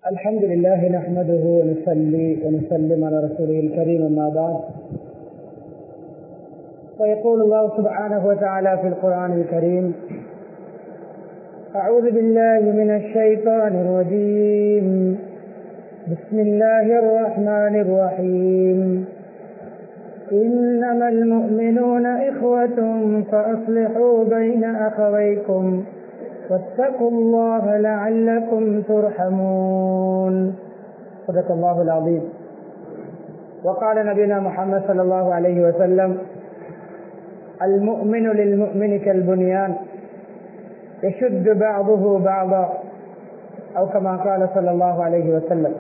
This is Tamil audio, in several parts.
الحمد لله نحمده ونصلي ونسلم على رسوله الكريم أما بعد فيقول الله سبحانه وتعالى في القرآن الكريم أعوذ بالله من الشيطان الرجيم بسم الله الرحمن الرحيم إنما المؤمنون إخوة فأصلحوا بين أخويكم واتقوا الله لعلكم ترحمون صدق الله العظيم وقال نبينا محمد صلى الله عليه وسلم المؤمن للمؤمن كالبنيان يشد بعضه بعضا أو كما قال صلى الله عليه وسلم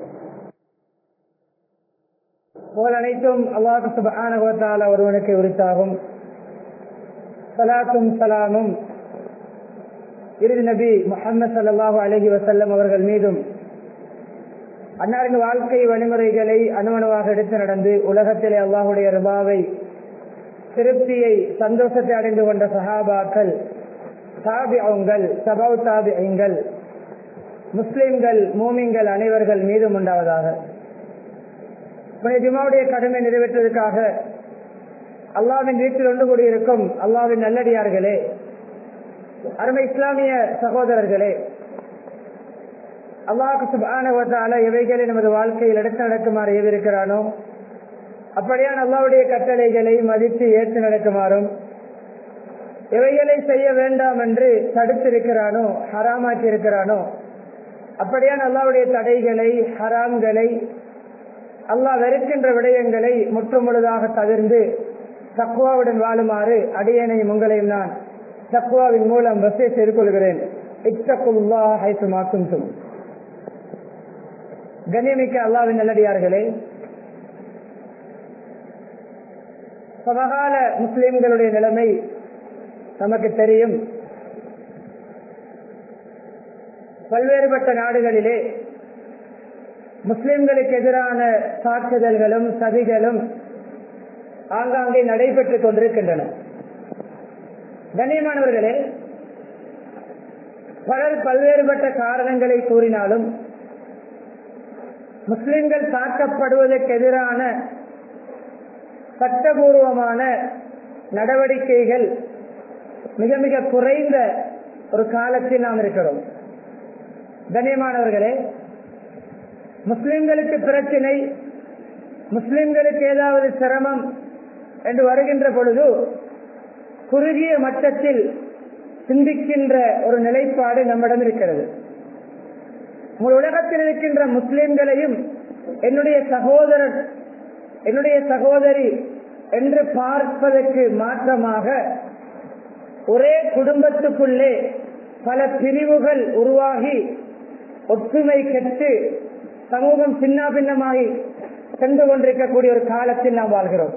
புகழ் அனைத்தும் அல்லாஹு சுபஹானஹுவத்தால ஒருவனுக்கு உரித்தாகும் சலாத்தும் சலாமும் இறுதி நபி முகமது சல்லாஹூ அலஹி வசல்லம் அவர்கள் மீதும் அன்னாரின் வாழ்க்கை வழிமுறைகளை அணுவணுவாக எடுத்து நடந்து உலகத்திலே அல்லாஹுடைய ரிபாவை திருப்தியை சந்தோஷத்தை அடைந்து கொண்ட சஹாபாக்கள் தாபியங்கள் சபவ் தாபியங்கள் முஸ்லிம்கள் மூமிங்கள் அனைவர்கள் மீதும் உண்டாவதாக ஜுமாவுடைய கடமை நிறைவேற்றுவதற்காக அல்லாவின் வீட்டில் ஒன்று கூடியிருக்கும் அல்லாவின் நல்லடியார்களே அருமை இஸ்லாமிய சகோதரர்களே அல்லாஹு சுபான எவைகளை நமது வாழ்க்கையில் எடுத்து நடக்குமாறு ஏவிருக்கிறானோ அப்படியான் அல்லாவுடைய கட்டளைகளை மதித்து ஏற்று நடக்குமாறும் எவைகளை செய்ய வேண்டாம் என்று தடுத்திருக்கிறானோ ஹராமாக்கி இருக்கிறானோ அப்படியான் அல்லாவுடைய தடைகளை ஹராம்களை அல்லாஹ் வெறுக்கின்ற விடயங்களை முற்றுமுழுதாக தவிர்ந்து தக்குவாவுடன் வாழுமாறு அடியனையும் உங்களையும் நான் தக்குவாவின் மூலம் வசை செய்து கொள்கிறேன் இத்தக்குல்லா ஹைசுமாக்கும் கண்ணியமிக்க அல்லாவின் நல்லடியார்களே சமகால முஸ்லிம்களுடைய நிலைமை நமக்கு தெரியும் பல்வேறுபட்ட நாடுகளிலே முஸ்லிம்களுக்கு எதிரான தாக்குதல்களும் சதிகளும் ஆங்காங்கே நடைபெற்றுக் கொண்டிருக்கின்றன கண்ணியமானவர்களே பலர் பல்வேறுபட்ட காரணங்களை கூறினாலும் முஸ்லிம்கள் தாக்கப்படுவதற்கு எதிரான சட்டபூர்வமான நடவடிக்கைகள் மிக மிக குறைந்த ஒரு காலத்தில் நாம் இருக்கிறோம் கண்ணியமானவர்களே முஸ்லிம்களுக்கு பிரச்சினை முஸ்லிம்களுக்கு ஏதாவது சிரமம் என்று வருகின்ற பொழுது குறுகிய மட்டத்தில் சிந்திக்கின்ற ஒரு நிலைப்பாடு நம்மிடம் இருக்கிறது உலகத்தில் இருக்கின்ற முஸ்லிம்களையும் என்னுடைய சகோதரர் என்னுடைய சகோதரி என்று பார்ப்பதற்கு மாற்றமாக ஒரே குடும்பத்துக்குள்ளே பல பிரிவுகள் உருவாகி ஒற்றுமை கெட்டு சமூகம் சின்ன பின்னமாகி சென்று கொண்டிருக்கக்கூடிய ஒரு காலத்தில் நாம் வாழ்கிறோம்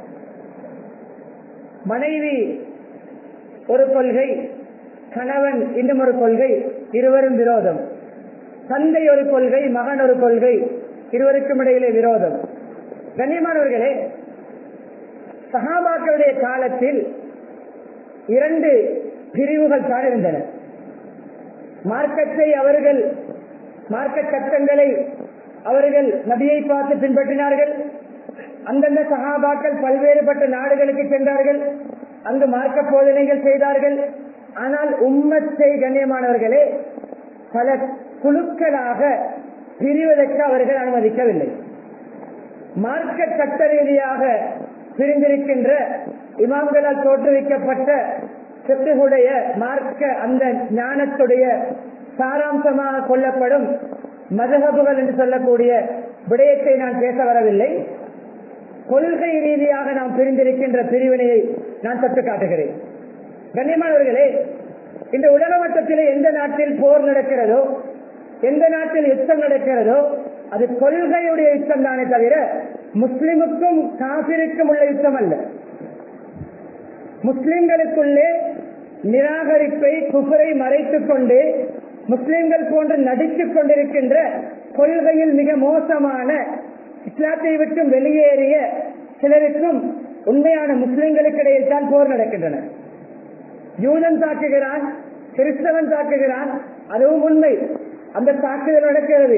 மனைவி ஒரு கொள்கை கணவன் இன்னும் ஒரு கொள்கை இருவரும் விரோதம் தந்தை ஒரு கொள்கை மகன் ஒரு கொள்கை இருவருக்கும் இடையிலே விரோதம் கண்ணியமானவர்களே சகாபாக்களுடைய காலத்தில் இரண்டு பிரிவுகள் தான் இருந்தன மார்க்கத்தை அவர்கள் மார்க்க சட்டங்களை அவர்கள் நபியை பார்த்து பின்பற்றினார்கள் அந்தந்த சகாபாக்கள் பல்வேறுபட்ட நாடுகளுக்கு சென்றார்கள் அங்கு மார்க்க போதனைகள் செய்தார்கள் ஆனால் உம்மத்தை கண்ணியமானவர்களே பல குழுக்களாக பிரிவதற்கு அவர்கள் அனுமதிக்கவில்லை மார்க்க சட்ட ரீதியாக பிரிந்திருக்கின்ற இமாம்களால் தோற்றுவிக்கப்பட்ட சித்துடைய மார்க்க அந்த ஞானத்துடைய சாராம்சமாக கொள்ளப்படும் மதகபுகள் என்று சொல்லக்கூடிய விடயத்தை நான் பேச வரவில்லை கொள்கை ரீதியாக நாம் பிரிந்திருக்கின்ற பிரிவினையை நான் தொட்டு காட்டுகிறேன் கண்ணியமானவர்களே இந்த உலக மட்டத்தில் எந்த நாட்டில் போர் நடக்கிறதோ எந்த நாட்டில் யுத்தம் நடக்கிறதோ அது கொள்கையுடைய யுத்தம் தானே தவிர முஸ்லிமுக்கும் காபிருக்கும் உள்ள யுத்தம் அல்ல முஸ்லிம்களுக்குள்ளே நிராகரிப்பை குஃபரை மறைத்துக் கொண்டு முஸ்லிம்கள் போன்று நடித்துக் கொண்டிருக்கின்ற கொள்கையில் மிக மோசமான இஸ்லாத்தை விட்டு வெளியேறிய சிலருக்கும் உண்மையான முஸ்லிம்களுக்கு இடையில் தான் போர் நடக்கின்றன யூதன் தாக்குகிறான் கிறிஸ்தவன் தாக்குகிறான் அதுவும் உண்மை அந்த தாக்குதல் நடக்கிறது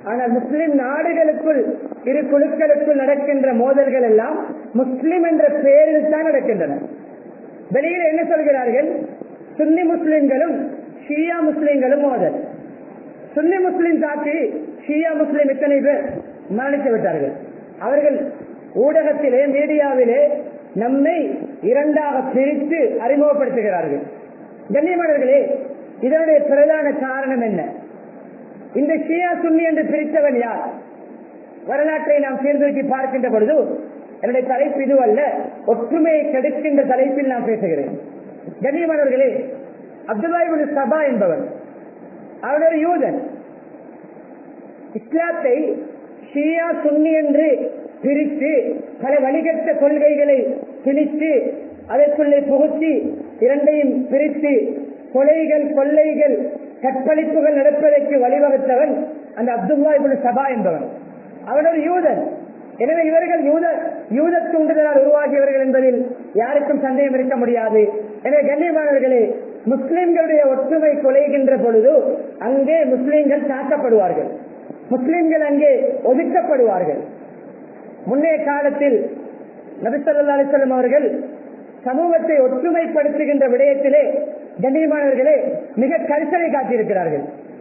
ஆனால் முஸ்லிம் நாடுகளுக்குள் இரு குழுக்களுக்குள் நடக்கின்ற மோதல்கள் எல்லாம் முஸ்லிம் என்ற பெயரில் தான் நடக்கின்றன வெளியில் என்ன சொல்கிறார்கள் சுன்னி முஸ்லிம்களும் ஷியா முஸ்லிம்களும் மோதல் சுன்னி முஸ்லிம் தாக்கி ஷியா முஸ்லிம் இத்தனை பேர் மரணித்து விட்டார்கள் அவர்கள் ஊடகத்திலே மீடியாவிலே நம்மை இரண்டாக பிரித்து அறிமுகப்படுத்துகிறார்கள் கண்ணியமானவர்களே இதனுடைய பிரதான காரணம் என்ன இந்த ஷியா சுன்னி என்று பிரித்தவன் யார் வரலாற்றை நாம் சீர்தூக்கி பார்க்கின்ற பொழுது என்னுடைய தலைப்பு இது அல்ல ஒற்றுமையை கெடுக்கின்ற தலைப்பில் நான் பேசுகிறேன் கண்ணியமானவர்களே அப்துல்லாஹிபின் சபா என்பவன் அவர் ஒரு யூதன் இஸ்லாத்தை ஷியா சுன்னி என்று பிரித்து பல வழிகட்ட கொள்கைகளை திணித்து அதற்குள்ளே புகுத்தி இரண்டையும் பிரித்து கொலைகள் கொள்ளைகள் கற்பழிப்புகள் நடப்பதற்கு வழிவகுத்தவன் அந்த அப்துல்லா இபுல் சபா என்பவன் அவன் ஒரு யூதன் எனவே இவர்கள் யூத யூத தூண்டுதலால் உருவாகியவர்கள் என்பதில் யாருக்கும் சந்தேகம் இருக்க முடியாது எனவே கண்ணியமானவர்களே முஸ்லிம்களுடைய ஒற்றுமை கொலைகின்ற பொழுது அங்கே முஸ்லிம்கள் தாக்கப்படுவார்கள் முஸ்லிம்கள் அங்கே ஒதுக்கப்படுவார்கள் முன்னைய காலத்தில் நபிசல்லா அலிசல்லம் அவர்கள் சமூகத்தை ஒற்றுமைப்படுத்துகின்ற விடயத்திலே கண்ணியமானவர்களே மிக கரிசனை காட்டியிருக்கிறார்கள்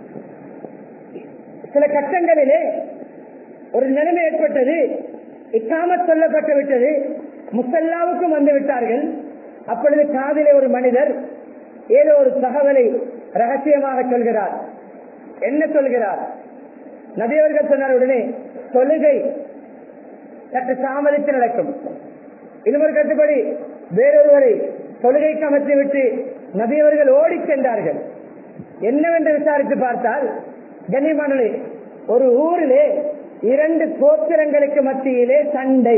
சில கட்டங்களிலே ஒரு நிலைமை ஏற்பட்டது இக்காமத் சொல்லப்பட்டு விட்டது முசல்லாவுக்கும் வந்து விட்டார்கள் அப்பொழுது காதிலே ஒரு மனிதர் ஏதோ ஒரு தகவலை ரகசியமாக சொல்கிறார் என்ன சொல்கிறார் நபியவர்கள் சொன்னார் உடனே தொழுகை சற்று தாமதித்து நடக்கும் இன்னொரு கட்டுப்படி வேறொருவரை தொழுகைக்கு அமைத்து விட்டு நபியவர்கள் ஓடி சென்றார்கள் என்னவென்று விசாரித்து பார்த்தால் கண்ணியமானே ஒரு ஊரிலே இரண்டு கோத்திரங்களுக்கு மத்தியிலே சண்டை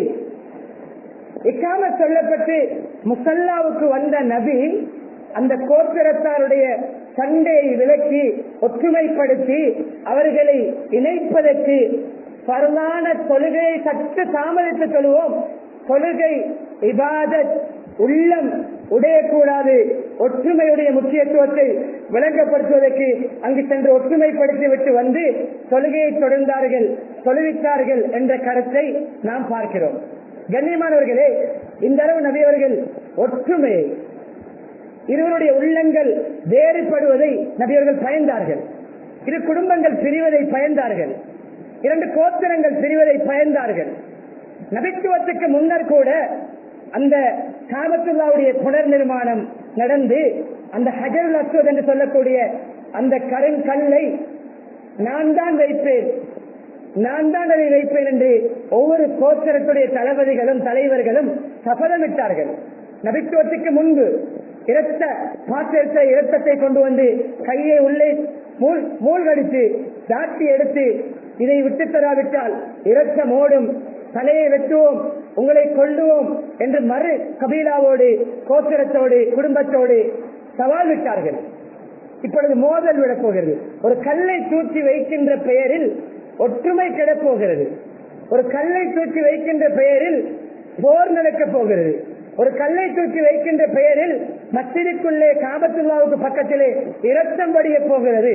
இக்காம சொல்லப்பட்டு முசல்லாவுக்கு வந்த நபி அந்த கோத்திரத்தாருடைய சண்டையை விலக்கி ஒற்றுமைப்படுத்தி அவர்களை இணைப்பதற்கு பரவான தொழுகையை சற்று தாமதித்து சொல்லுவோம் தொழுகை இபாதத் உள்ளம் உடையக்கூடாது ஒற்றுமையுடைய முக்கியத்துவத்தை விளங்கப்படுத்துவதற்கு அங்கு சென்று ஒற்றுமைப்படுத்தி விட்டு வந்து தொழுகையை தொடர்ந்தார்கள் தொழுவித்தார்கள் என்ற கருத்தை நாம் பார்க்கிறோம் கண்ணியமானவர்களே இந்த அளவு நபியவர்கள் ஒற்றுமையை இருவருடைய உள்ளங்கள் வேறுபடுவதை நபியவர்கள் பயந்தார்கள் இரு குடும்பங்கள் பிரிவதை பயந்தார்கள் இரண்டு கோத்திரங்கள் பிரிவதை பயந்தார்கள் நபித்துவத்துக்கு முன்னர் கூட அந்த காபத்துல்லாவுடைய புனர் நிர்மாணம் நடந்து அந்த ஹஜருல் அஸ்வத் என்று சொல்லக்கூடிய அந்த கருங்கல்லை நான் தான் வைப்பேன் நான் தான் அதை வைப்பேன் என்று ஒவ்வொரு கோத்திரத்துடைய தளபதிகளும் தலைவர்களும் சபதமிட்டார்கள் நபித்துவத்துக்கு முன்பு இரத்த பாத்திரத்தை இரத்தத்தை கொண்டு வந்து கையை உள்ளே மூல் மூழ்கடித்து தாட்டி எடுத்து இதை விட்டு தராவிட்டால் இரத்தம் ஓடும் தலையை வெட்டுவோம் உங்களை கொள்ளுவோம் என்று மறு கபீலாவோடு கோத்திரத்தோடு குடும்பத்தோடு சவால் விட்டார்கள் இப்பொழுது மோதல் விடப் போகிறது ஒரு கல்லை தூக்கி வைக்கின்ற பெயரில் ஒற்றுமை கிடப்போகிறது ஒரு கல்லை தூக்கி வைக்கின்ற பெயரில் போர் நடக்கப் போகிறது ஒரு கல்லை தூக்கி வைக்கின்ற பெயரில் மஸ்ஜிதுக்குள்ளே காபத்துல்லாவுக்கு பக்கத்திலே இரத்தம் படிய போகிறது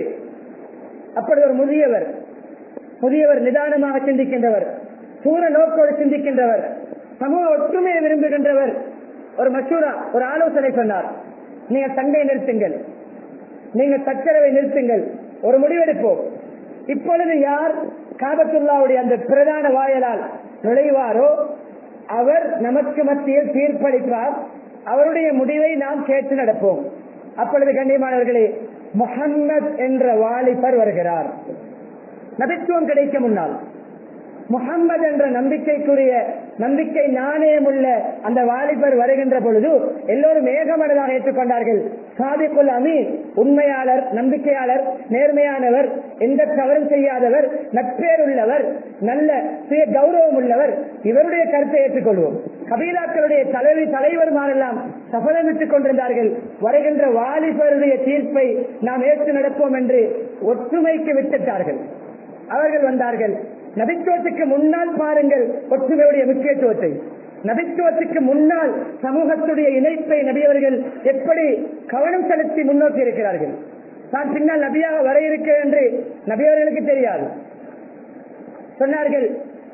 அப்படி ஒரு முதியவர் முதியவர் நிதானமாக சிந்திக்கின்றவர் தூர நோக்கோடு சிந்திக்கின்றவர் சமூக ஒற்றுமையை விரும்புகின்றவர் ஒரு மசூரா ஒரு ஆலோசனை சொன்னார் நீங்க சண்டை நிறுத்துங்கள் நீங்க சச்சரவை நிறுத்துங்கள் ஒரு முடிவெடுப்போம் இப்பொழுது யார் காபத்துல்லாவுடைய அந்த பிரதான வாயலால் நுழைவாரோ அவர் நமக்கு மத்தியில் தீர்ப்பளிப்பார் அவருடைய முடிவை நாம் கேட்டு நடப்போம் அப்பொழுது கண்ணியமானவர்களே முகம்மது என்ற வாலிபர் வருகிறார் நபித்துவம் கிடைக்க முன்னால் முகம்மது என்ற நம்பிக்கைக்குரிய நம்பிக்கை நாணயமுள்ள அந்த வாலிபர் வருகின்ற பொழுது எல்லோரும் ஏகமனதாக ஏற்றுக்கொண்டார்கள் சாதிக்குல் அமீன் உண்மையாளர் நம்பிக்கையாளர் நேர்மையானவர் எந்த தவறும் செய்யாதவர் நட்பேர் உள்ளவர் நல்ல சுய கௌரவம் உள்ளவர் இவருடைய கருத்தை ஏற்றுக்கொள்வோம் கபீலாக்களுடைய தலைவி தலைவர்மாரெல்லாம் சபதமிட்டுக் கொண்டிருந்தார்கள் வருகின்ற வாலிபருடைய தீர்ப்பை நாம் ஏற்று நடப்போம் என்று ஒற்றுமைக்கு விட்டுட்டார்கள் அவர்கள் வந்தார்கள் நபித்துவத்துக்கு முன்னால் பாருங்கள் ஒற்றுமையுடைய முக்கியத்துவத்தை நபித்துவத்துக்கு முன்னால் சமூகத்துடைய இணைப்பை நபியவர்கள் எப்படி கவனம் செலுத்தி முன்னோக்கி இருக்கிறார்கள் தான் பின்னால் நபியாக வர இருக்க என்று நபியவர்களுக்கு தெரியாது சொன்னார்கள்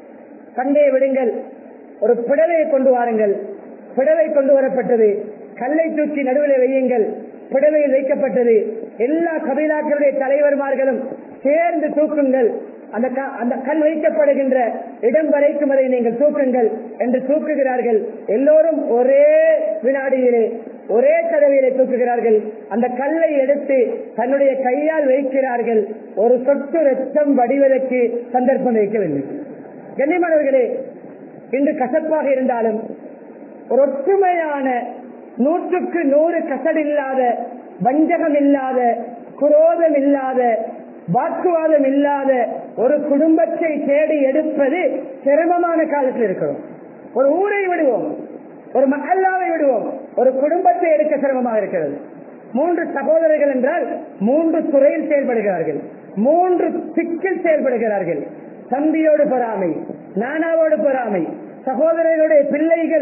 சண்டையை விடுங்கள் ஒரு பிடவையை கொண்டு வாருங்கள் பிடவை கொண்டு வரப்பட்டது கல்லை தூக்கி நடுவில் வையுங்கள் பிடவையில் வைக்கப்பட்டது எல்லா கபிலாக்களுடைய தலைவர்மார்களும் சேர்ந்து தூக்குங்கள் அந்த க- அந்த கல் வைக்கப்படுகின்ற இடம் வரைக்கும் அதை நீங்கள் தூக்குங்கள் என்று தூக்குகிறார்கள் எல்லோரும் ஒரே வினாடியிலே ஒரே தடவையிலே தூக்குகிறார்கள் அந்த கல்லை எடுத்து தன்னுடைய கையால் வைக்கிறார்கள் ஒரு சொட்டு ரத்தம் வடிவதற்கு சந்தர்ப்பம் வைக்கவில்லை கண்ணியமானவர்களே இன்று கசப்பாக இருந்தாலும் ஒரு ஒற்றுமையான நூற்றுக்கு நூறு கசடில்லாத வஞ்சகம் இல்லாத குரோதம் இல்லாத வாக்குவாதம் இல்லாத ஒரு குடும்பத்தை தேடி எடுப்பது சிரமமான காலத்தில் இருக்கிறோம் ஒரு ஊரை விடுவோம் ஒரு மகல்லாவை விடுவோம் ஒரு குடும்பத்தை எடுக்க சிரமமாக இருக்கிறது மூன்று சகோதரர்கள் என்றால் மூன்று துறையில் செயல்படுகிறார்கள் மூன்று திக்கில் செயல்படுகிறார்கள் தம்பியோடு பொறாமை நானாவோடு பொறாமை சகோதரர்களுடைய பிள்ளைகள்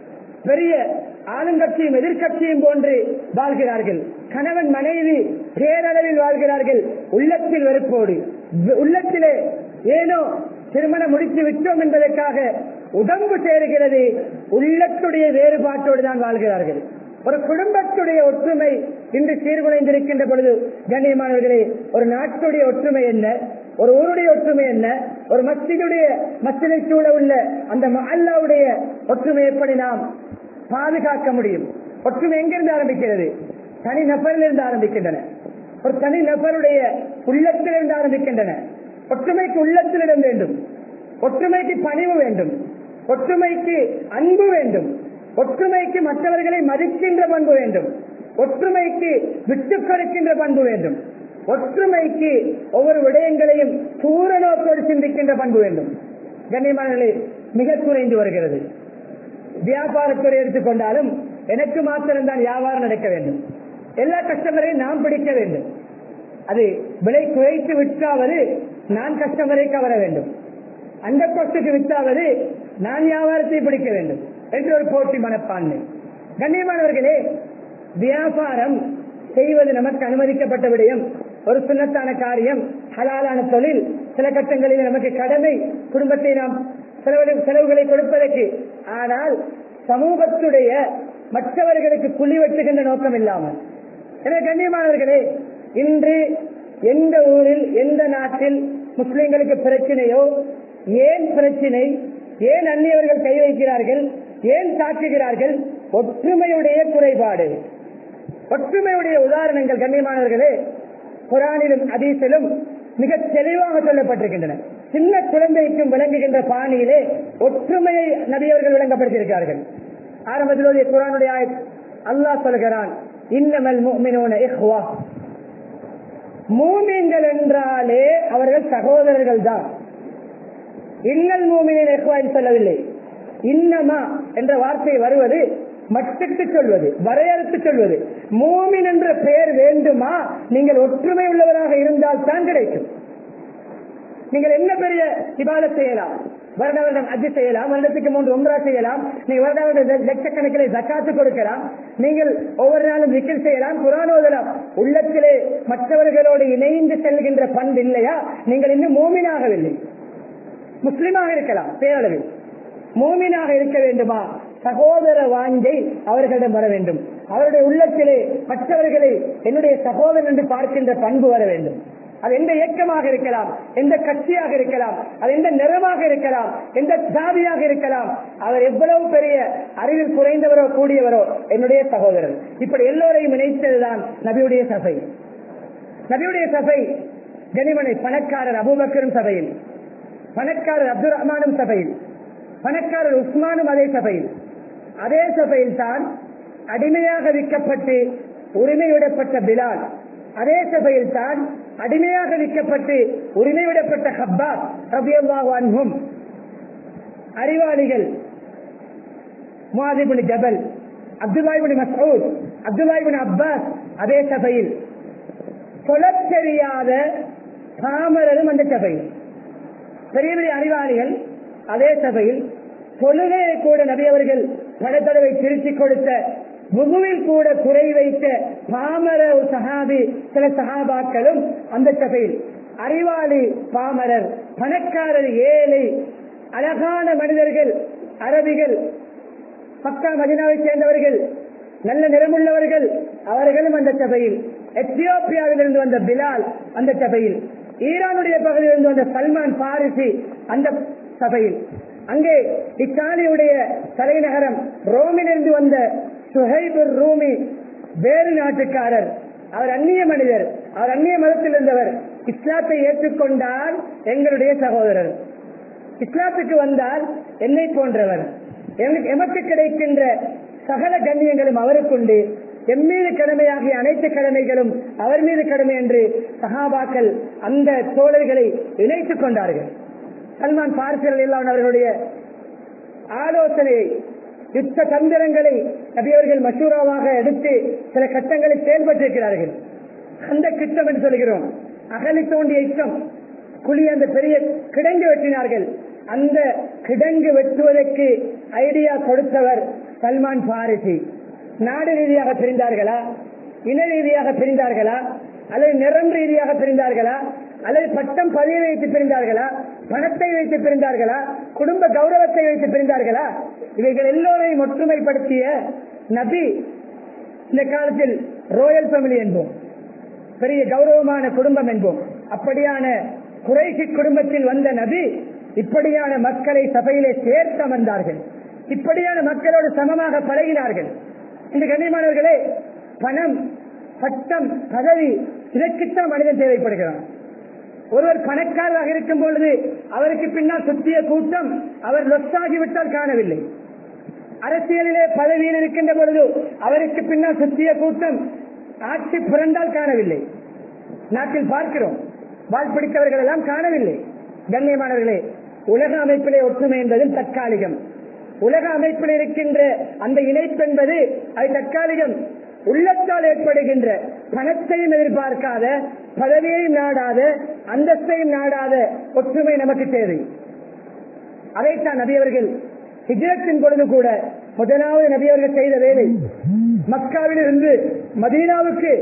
பெரிய ஆளுங்கட்சியும் எதிர்கட்சியும் போன்று வாழ்கிறார்கள் கணவன் மனைவி பேரளவில் வாழ்கிறார்கள் உள்ளத்தில் வெறுப்போடு வ- உள்ளத்திலே ஏனோ திருமணம் முடித்து விட்டோம் என்பதற்காக உடம்பு சேருகிறது உள்ளத்துடைய வேறுபாட்டோடு தான் வாழ்கிறார்கள் ஒரு குடும்பத்துடைய ஒற்றுமை இன்று சீர்குலைந்திருக்கின்ற பொழுது கண்ணியமானவர்களே ஒரு நாட்டுடைய ஒற்றுமை என்ன ஒரு ஊருடைய ஒற்றுமை என்ன ஒரு மஸ்ஜிதுடைய மஸ்ஜிதை சூழ உள்ள அந்த அல்லாவுடைய ஒற்றுமை எப்படி நாம் பாதுகாக்க முடியும் ஒற்றுமை எங்கிருந்து ஆரம்பிக்கிறது தனி நபரிலிருந்து ஆரம்பிக்கின்றன ஒரு தனி நபருடைய உள்ளத்திலிருந்து ஆரம்பிக்கின்றன ஒற்றுமைக்கு உள்ளத்திலிடம் வேண்டும் ஒற்றுமைக்கு பணிவு வேண்டும் ஒற்றுமைக்கு அன்பு வேண்டும் ஒற்றுமைக்கு மற்றவர்களை மதிக்கின்ற பண்பு வேண்டும் ஒற்றுமைக்கு விட்டுக் கொடுக்கின்ற பண்பு வேண்டும் ஒற்றுமைக்கு ஒவ்வொரு விடயங்களையும் தூர நோக்கோடு சிந்திக்கின்ற பண்பு வேண்டும் கண்ணியமானங்களே மிக குறைந்து வருகிறது வியாபாரத்துறை எடுத்துக்கொண்டாலும் எனக்கு மாத்திரம்தான் வியாபாரம் நடக்க வேண்டும் எல்லா கஸ்டமரையும் நாம் பிடிக்க வேண்டும் அது விலை குறைத்து விற்றாவது நான் கஸ்டமரை கவர வேண்டும் அந்த கொஸ்டுக்கு விற்றாவது நான் வியாபாரத்தை பிடிக்க வேண்டும் என்று ஒரு போட்டி மனப்பான்மை கண்ணியமானவர்களே வியாபாரம் செய்வது நமக்கு அனுமதிக்கப்பட்ட விடயம் ஒரு சுண்ணத்தான காரியம் ஹலாலான தொழில் சில கட்டங்களில் நமக்கு கடமை குடும்பத்தை நாம் செலவு செலவுகளை கொடுப்பதற்கு ஆனால் சமூகத்துடைய மற்றவர்களுக்கு புள்ளி வெட்டுகின்ற நோக்கம் இல்லாமல் எனவே கண்ணியமானவர்களே இன்று எந்த ஊரில் எந்த நாட்டில் முஸ்லிம்களுக்கு பிரச்சனையோ ஏன் பிரச்சனை ஏன் அந்நியவர்கள் கை வைக்கிறார்கள் ஏன் தாக்குகிறார்கள் ஒற்றுமையுடைய குறைபாடு ஒற்றுமையுடைய உதாரணங்கள் கண்ணியமானவர்களே குரானிலும் அதீசிலும் மிக தெளிவாக சொல்லப்பட்டிருக்கின்றன சின்ன குழந்தைக்கும் விளங்குகின்ற பாணியிலே ஒற்றுமையை நபியவர்கள் விளங்கப்படுத்தியிருக்கிறார்கள் ஆரம்பத்தில் ஓதிய குரானுடைய ஆயத் அல்லாஹ் சொல்கிறான் இன்னமல் முஃமினூன இஹ்வா மூமின்கள் என்றாலே அவர்கள் சகோதரர்கள் தான் இன்னல் மூமினின் இஹ்வா என்று சொல்லவில்லை இன்னமா என்ற வார்த்தை வருவது மட்டிட்டு சொல்வது வரையறுத்து சொல்வது மூமின் என்ற பெயர் வேண்டுமா நீங்கள் ஒற்றுமை உள்ளவராக இருந்தால் தான் கிடைக்கும் நீங்கள் என்ன பெரிய இபாதத் செய்யலாம் வருட வருடம் அஜி செய்யலாம் வருடத்துக்கு மூன்று ஒன்றா செய்யலாம் நீங்க வருட வருடம் லட்சக்கணக்கில் ஜக்காத்து கொடுக்கலாம் நீங்கள் ஒவ்வொரு நாளும் விக்கில் செய்யலாம் குரான் ஓதலாம் உள்ளத்திலே மற்றவர்களோடு இணைந்து செல்கின்ற பண்பு இல்லையா நீங்கள் இன்னும் மூமினாகவில்லை முஸ்லிமாக இருக்கலாம் பேரளவில் மூமினாக இருக்க வேண்டுமா சகோதர வாஞ்சை அவர்களிடம் வர வேண்டும் அவருடைய உள்ளத்திலே மற்றவர்களை என்னுடைய சகோதரன் என்று பார்க்கின்ற பண்பு வர வேண்டும் அது எந்த இயக்கமாக இருக்கலாம் எந்த கட்சியாக இருக்கலாம் அது எந்த நிறமாக இருக்கலாம் எந்த சாதியாக இருக்கலாம் அவர் எவ்வளவு பெரிய அறிவில் குறைந்தவரோ கூடியவரோ என்னுடைய சகோதரர் இப்படி எல்லோரையும் இணைத்ததுதான் நபியுடைய சபை நபியுடைய சபை கனிமனை பணக்காரர் அபூபக்கரும் சபையில் பணக்காரர் அப்துல் ரஹ்மானும் சபையில் பணக்காரர் உஸ்மானும் அதே சபையில் அதே சபையில் தான் அடிமையாக விற்கப்பட்டு உரிமைவிடப்பட்ட பிலால் அதே சபையில் தான் அடிமையாக விற்கப்பட்டு உரிமைவிடப்பட்ட ஹப்பாஸ் ரபியல்லாஹு அன்ஹும் அறிவாளிகள் முவாதிபுல் ஜபல் அப்துல்லாஹிபின் மசூத் அப்துல்லாஹிபின் அப்பாஸ் அதே சபையில் சொல்லத் தெரியாத பாமரரும் அந்த சபையில் பெரிய பெரிய அறிவாளிகள் அதே சபையில் தொழுகையை கூட நபி அவர்கள் பல தடவை திருத்திக் கொடுத்த முகுவில் கூட குறை வைத்த பாமர ஒரு சஹாபி சில சஹாபாக்களும் அந்த சபையில் அறிவாளி பாமரர் பணக்காரர் ஏழை அழகான மனிதர்கள் அரபிகள் மக்கா மதினாவை சேர்ந்தவர்கள் நல்ல நிறமுள்ளவர்கள் அவர்களும் அந்த சபையில் எத்தியோப்பியாவிலிருந்து வந்த பிலால் அந்த சபையில் ஈரானுடைய பகுதியிலிருந்து வந்த சல்மான் பாரிசி அந்த சபையில் அங்கே இத்தாலியுடைய தலைநகரம் ரோமிலிருந்து வந்த சுஹைபுர் ரூமி வேறு நாட்டுக்காரர் அவர் அந்நிய மனிதர் அவர் அந்நிய மதத்தில் இருந்தவர் இஸ்லாத்தை ஏற்றுக்கொண்டால் எங்களுடைய சகோதரர் இஸ்லாத்துக்கு வந்தால் என்னை போன்றவர் எங்களுக்கு- எமக்கு கிடைக்கின்ற சகல கண்ணியங்களும் அவருக்குண்டு எம் மீது கடமையாகிய அனைத்து கடமைகளும் அவர் மீது கடமை என்று சஹாபாக்கள் அந்த தோழர்களை இணைத்துக் கொண்டார்கள் சல்மான் பார்சல் எல்லாம் அவர்களுடைய ஆலோசனையை யுத்த தந்திரங்களை நபியவர்கள் மசூராவாக எடுத்து சில கட்டங்களை செயல்பட்டிருக்கிறார்கள் அந்த கிட்டம் என்று சொல்கிறோம் அகலி தோண்டிய யுத்தம் குழி அந்த பெரிய கிடங்கு வெட்டினார்கள் அந்த கிடங்கு வெட்டுவதற்கு ஐடியா கொடுத்தவர் சல்மான் பாரிசி நாடு ரீதியாக பிரிந்தார்களா இன ரீதியாக பிரிந்தார்களா அல்லது நிறம் ரீதியாக பிரிந்தார்களா அல்லது பட்டம் பதவி வைத்து பிரிந்தார்களா பணத்தை வைத்து பிரிந்தார்களா குடும்ப கௌரவத்தை வைத்து பிரிந்தார்களா இவைகள் எல்லோரையும் ஒற்றுமைப்படுத்திய நபி இந்த காலத்தில் ரோயல் ஃபேமிலி என்போம் பெரிய கௌரவமான குடும்பம் என்போம் அப்படியான குறைசி குடும்பத்தில் வந்த நபி இப்படியான மக்களை சபையிலே சேர்த்து அமர்ந்தார்கள் இப்படியான மக்களோடு சமமாக பழகினார்கள் இந்த கண்ணியமானவர்களே பணம் பட்டம் பதவி இதற்குத்தான் மனிதன் தேவைப்படுகிறான் ஒருவர் பணக்காரராக இருக்கும் பொழுது அவருக்கு பின்னால் சுற்றிய கூட்டம் அவர் லொஸ்டாகிவிட்டால் காணவில்லை அரசியலிலே பதவியில் இருக்கின்ற பொழுது அவருக்கு பின்னால் சுற்றிய கூட்டம் ஆட்சி புரண்டால் காணவில்லை நாட்டில் பார்க்கிறோம் வாழ் பிடித்தவர்கள் எல்லாம் காணவில்லை கண்ணியமானவர்களே உலக அமைப்பிலே ஒற்றுமை என்பது தற்காலிகம் உலக அமைப்பில் இருக்கின்ற அந்த இணைப்பு என்பது அது தற்காலிகம் உள்ளத்தால் ஏற்படுகின்ற பணத்தையும் எதிர்பார்க்காத பதவியையும் நாடாத அந்தஸ்தையும் நாடாத ஒற்றுமை நமக்கு தேவை அதைத்தான் நபியவர்கள் ஹிஜரத்தின் பொழுது கூட முதலாவது நபியவர்கள் செய்த வேலை மக்காவில் இருந்து மதீனாவுக்கு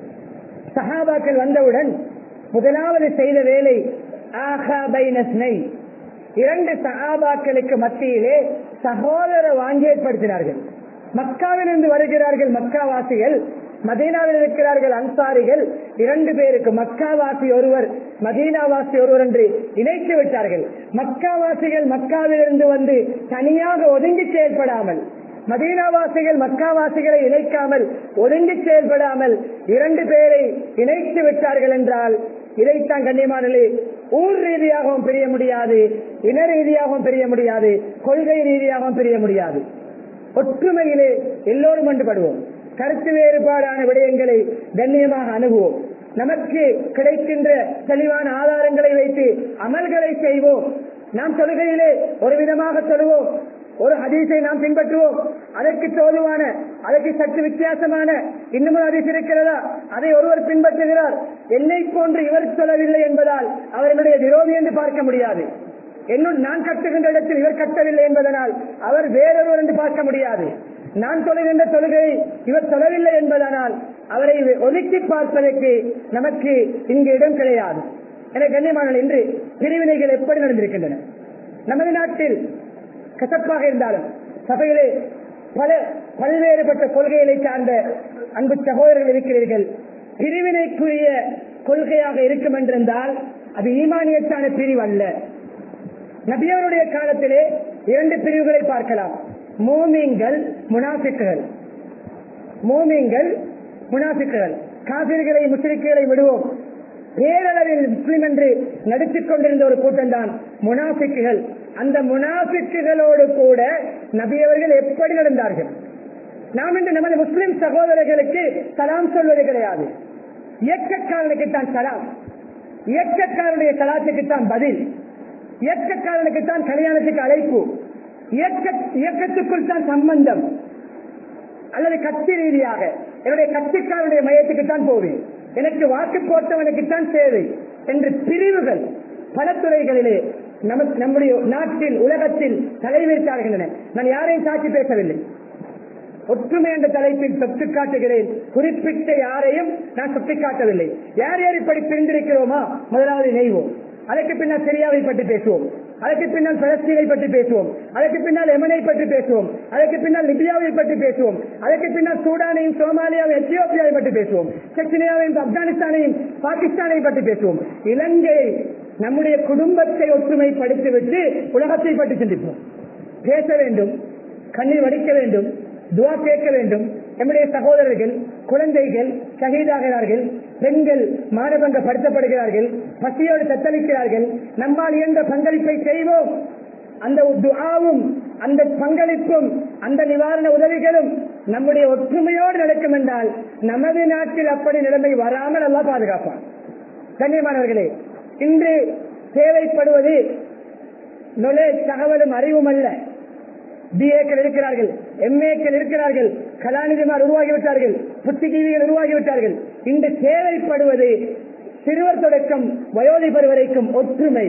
சஹாபாக்கள் வந்தவுடன் முதலாவது செய்த வேலை ஆஹா பைனஸ்னை இரண்டு சஹாபாக்களுக்கு மத்தியிலே சகோதர வாங்கி ஏற்படுத்தினார்கள் மக்காவிலிருந்து வருகிறார்கள் மக்காவாசிகள் மதீனாவில் இருக்கிறார்கள் அன்சாரிகள் இரண்டு பேருக்கு மக்காவாசி ஒருவர் மதீனாவாசி ஒருவர் என்று இணைத்து விட்டார்கள் மக்காவாசிகள் மக்காவிலிருந்து வந்து தனியாக ஒதுங்கி செயல்படாமல் மதீனாவாசிகள் மக்காவாசிகளை இணைக்காமல் ஒதுங்கி செயல்படாமல் இரண்டு பேரை இணைத்து விட்டார்கள் என்றால் இதைத்தான் கண்ணியமானே ஊர் ரீதியாகவும் பிரிய முடியாது இன ரீதியாகவும் பிரிய முடியாது கொள்கை ரீதியாகவும் பிரிய முடியாது ஒற்றுமையிலே எல்லோரும் ஒன்றுபடுவோம் கருத்து வேறுபாடான விடயங்களை கண்ணியமாக அணுகுவோம் நமக்கு கிடைக்கின்ற தெளிவான ஆதாரங்களை வைத்து அமல்களை செய்வோம் நாம் தொழுகையிலே ஒரு விதமாக தொழுவோம் ஒரு ஹதீஸை நாம் பின்பற்றுவோம் அதற்கு தோதுவான அதற்கு சற்று வித்தியாசமான இன்னும் ஒரு ஹதீஸ் இருக்கிறதா அதை ஒருவர் பின்பற்றுகிறார் என்னை போன்று இவர் சொல்லவில்லை என்பதால் அவர்களுடைய விரோதி என்று பார்க்க முடியாது என்னும் நான் கட்டுகின்ற இடத்தில் இவர் கட்டவில்லை என்பதனால் அவர் வேறொருவர் என்று பார்க்க முடியாது நான் தொழுகின்ற தொழுகை இவர் தொழவில்லை என்பதனால் அவரை ஒதுக்கி பார்ப்பதற்கு நமக்கு இங்கு இடம் கிடையாது என கண்ணியமான இன்று பிரிவினைகள் எப்படி நடந்திருக்கின்றன நமது நாட்டில் கசப்பாக இருந்தாலும் சபையிலே பல பல்வேறுபட்ட கொள்கைகளை சார்ந்த அன்பு சகோதரர்கள் இருக்கிறீர்கள் பிரிவினைக்குரிய கொள்கையாக இருக்கும் என்றிருந்தால் அது ஈமானியத்தான பிரிவு அல்ல நபியவருடைய காலத்திலே இரண்டு பிரிவுகளை பார்க்கலாம் மோமீன்கள் முனாஃபிக்குகள் மோமீன்கள் முனாஃபிக்குகள் காபிர்களை முஸ்லிம்களை விடுவோம் பேரளவில் முஸ்லிம் என்று நடித்துக் கொண்டிருந்த ஒரு கூட்டம் தான் முனாஃபிக்குகள் அந்த முனாஃபிக்குகளோடு கூட நபியவர்கள் எப்படி நடந்தார்கள் நாம் இன்று நமது முஸ்லிம் சகோதரர்களுக்கு சலாம் சொல்வது கிடையாது இயக்கக்காரனுக்கு தான் சலாம் இயக்கக்காரனுடைய சலாத்துக்கு தான் பதில் இயக்கக்காரனுக்கு தான் கல்யாணத்துக்கு அழைப்பு இயக்க இயக்கத்துக்குள் தான் சம்பந்தம் அல்லது கட்சி ரீதியாக என்னுடைய கட்சிக்காரனுடைய மையத்துக்கு தான் போவேன் எனக்கு வாக்கு போட்டவனுக்கு தான் தேவை என்று பிரிவுகள் பல துறைகளிலே நமக்கு நம்முடைய நாட்டில் உலகத்தில் தலைவிரித்தார்கின்றன நான் யாரையும் சாட்சி பேசவில்லை ஒற்றுமை என்ற தலைப்பில் சுட்டி காட்டுகிறேன் குறிப்பிட்ட யாரையும் நான் சுட்டிக்காட்டவில்லை யார் யார் இப்படி பிரிந்திருக்கிறோமா முதலாவது நெய்வோம் அதற்கு பின்னால் சிரியாவை பற்றி பேசுவோம் அதற்கு பின்னால் பலஸ்தீனை பற்றி பேசுவோம் அதற்கு பின்னால் எமனை பற்றி பேசுவோம் அதற்கு பின்னால் லிபியாவை பற்றி பேசுவோம் அதற்கு பின்னால் சூடானையும் சோமாலியாவையும் எத்தியோப்பியாவை பற்றி பேசுவோம் செக்னியாவையும் ஆப்கானிஸ்தானையும் பாகிஸ்தானையும் பற்றி பேசுவோம் இலங்கை நம்முடைய குடும்பத்தை ஒற்றுமைப்படுத்திவிட்டு உலகத்தை பற்றி சிந்திப்போம் பேச வேண்டும் கண்ணீர் வடிக்க வேண்டும் துவா கேட்க வேண்டும் நம்முடைய சகோதரர்கள் குழந்தைகள் ஷஹீதாகிறார்கள் பெண்கள் மானபங்கப்படுத்தப்படுகிறார்கள் பசியோடு தத்தளிக்கிறார்கள் நம்மால் இயன்ற பங்களிப்பை செய்வோம் அந்த துஆவும் அந்த பங்களிப்பும் அந்த நிவாரண உதவிகளும் நம்முடைய ஒற்றுமையோடு நடக்கும் என்றால் நமது நாட்டில் அப்படி நிலைமை வராமல் அல்லா பாதுகாப்பான் கண்ணியமானவர்களே இன்று தேவைப்படுவது நொலே தகவலும் அறிவும் அல்ல பிஏக்கள் இருக்கிறார்கள் எம்ஏக்கள் இருக்கிறார்கள் கலாநிதிமார் உருவாகிவிட்டார்கள் புத்திஜீவிகள் உருவாகிவிட்டார்கள் இன்று தேவைப்படுவது சிறுவர் தொடக்கம் வயோதிபர் வரைக்கும் ஒற்றுமை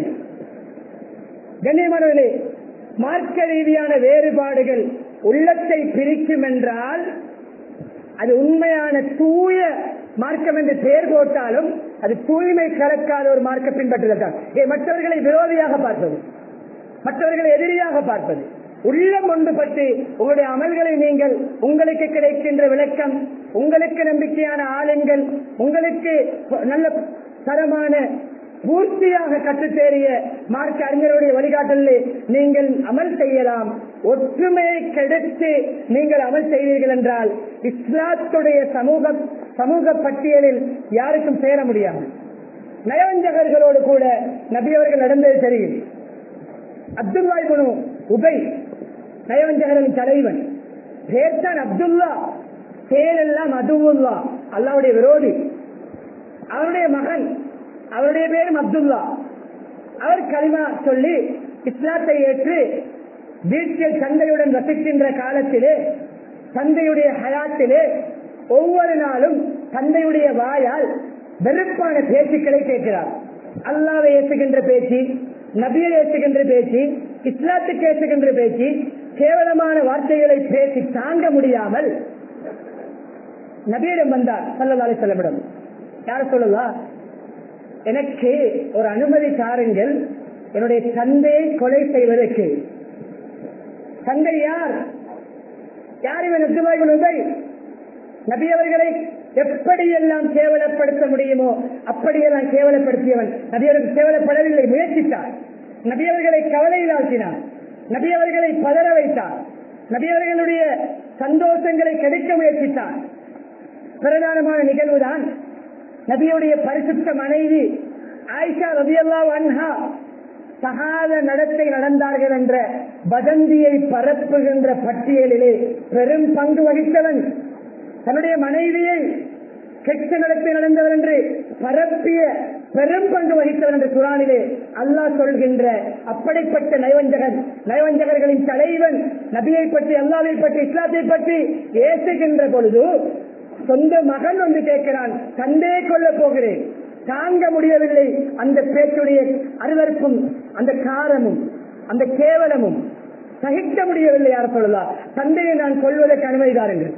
கண்ணியமானவர்களே மார்க்க ரீதியான வேறுபாடுகள் உள்ளத்தை பிரிக்கும் என்றால் அது உண்மையான தூய மார்க்கம் என்று பெயர் போட்டாலும் அது தூய்மை கலக்காத ஒரு மார்க்க பின்பற்றுதல் தான் மற்றவர்களை விரோதியாக பார்ப்பது மற்றவர்களை எதிரியாக பார்ப்பது உள்ளம் ஒன்றுபட்டு உங்களுடைய அமல்களை நீங்கள் உங்களுக்கு கிடைக்கின்ற விளக்கம் உங்களுக்கு நம்பிக்கையான ஆளுங்கள் உங்களுக்கு நல்ல தரமான பூர்த்தியாக கற்றுத்தேறிய மார்க்க அறிஞருடைய வழிகாட்டலில் நீங்கள் அமல் செய்யலாம் ஒற்றுமையை கெடுத்து நீங்கள் அமல் செய்வீர்கள் என்றால் இஸ்லாத்துடைய சமூக சமூக பட்டியலில் யாருக்கும் சேர முடியாது நயவஞ்சகர்களோடு கூட நபியவர்கள் நடந்தது தெரியும் அப்துல்லாய் குனு உபை நயவஞ்சகரின் தலைவன் பேர்தான் அப்துல்லா பேரெல்லாம் அதுவுல்லா அல்லாவுடைய விரோதி அவருடைய மகன் அவருடைய பேரும் அப்துல்லா அவர் கலிமா சொல்லி இஸ்லாத்தை ஏற்று வீட்டில் தந்தையுடன் வசிக்கின்ற காலத்திலே தந்தையுடைய ஹயாத்திலே ஒவ்வொரு நாளும் தந்தையுடைய வாயால் வெறுப்பான பேச்சுக்களை கேட்கிறார் அல்லாவை ஏற்றுகின்ற பேச்சு நபியை ஏற்றுகின்ற பேச்சு இஸ்லாத்துக்கு ஏற்றுகின்ற பேச்சு கேவலமான வார்த்தைகளை பேசி தாங்க முடியாமல் நபியிடம் வந்தார் சல்லதாலை செல்லமிடம் யார சொல்லலா எனக்கு ஒரு அனுமதி தாருங்கள் என்னுடைய தந்தையை கொலை செய்வதற்கு தந்தை யார் யார் இவன் உபை நபி அவர்களை எப்படியெல்லாம் கேவலப்படுத்த முடியுமோ அப்படியெல்லாம் கேவலப்படுத்தியவன் நபியவர்கள் கேவலப்படவில்லை முயற்சித்தார் நபியவர்களை கவலையில் ஆக்கினார் நபியவர்களை பதற வைத்தார் நபியவர்களுடைய சந்தோஷங்களை கெடுக்க முயற்சித்தார் பிரதானமான நிகழ்வுதான் நபியுடைய பரிசுத்த மனைவி ஆயிஷா ரபியல்லா அன்ஹா சகாத நடத்தை நடந்தார்கள் என்ற வதந்தியை பரப்புகின்ற பட்டியலிலே பெரும் பங்கு வகித்தவன் தன்னுடைய மனைவியை கெட்ட நடத்தை நடந்தவர் என்று பரப்பிய பெரும் பங்கு வகித்தவர் என்று குரானிலே அல்லாஹ் சொல்கின்ற அப்படிப்பட்ட நயவஞ்சகன் நயவஞ்சகர்களின் தலைவன் நபியை பற்றி அல்லாவை பற்றி இஸ்லாத்தை பற்றி ஏசுகின்ற பொழுது சொந்த மகன் வந்து கேட்கிறான் தந்தே கொள்ள போகிறேன் தாங்க முடியவில்லை அந்த பேச்சுடைய அருவருப்பும் அந்த காரமும் அந்த கேவலமும் சகிக்க முடியவில்லை யார் சொல்லலாம் தந்தையை நான் கொள்வதற்கு அனுமதி தாருங்கள்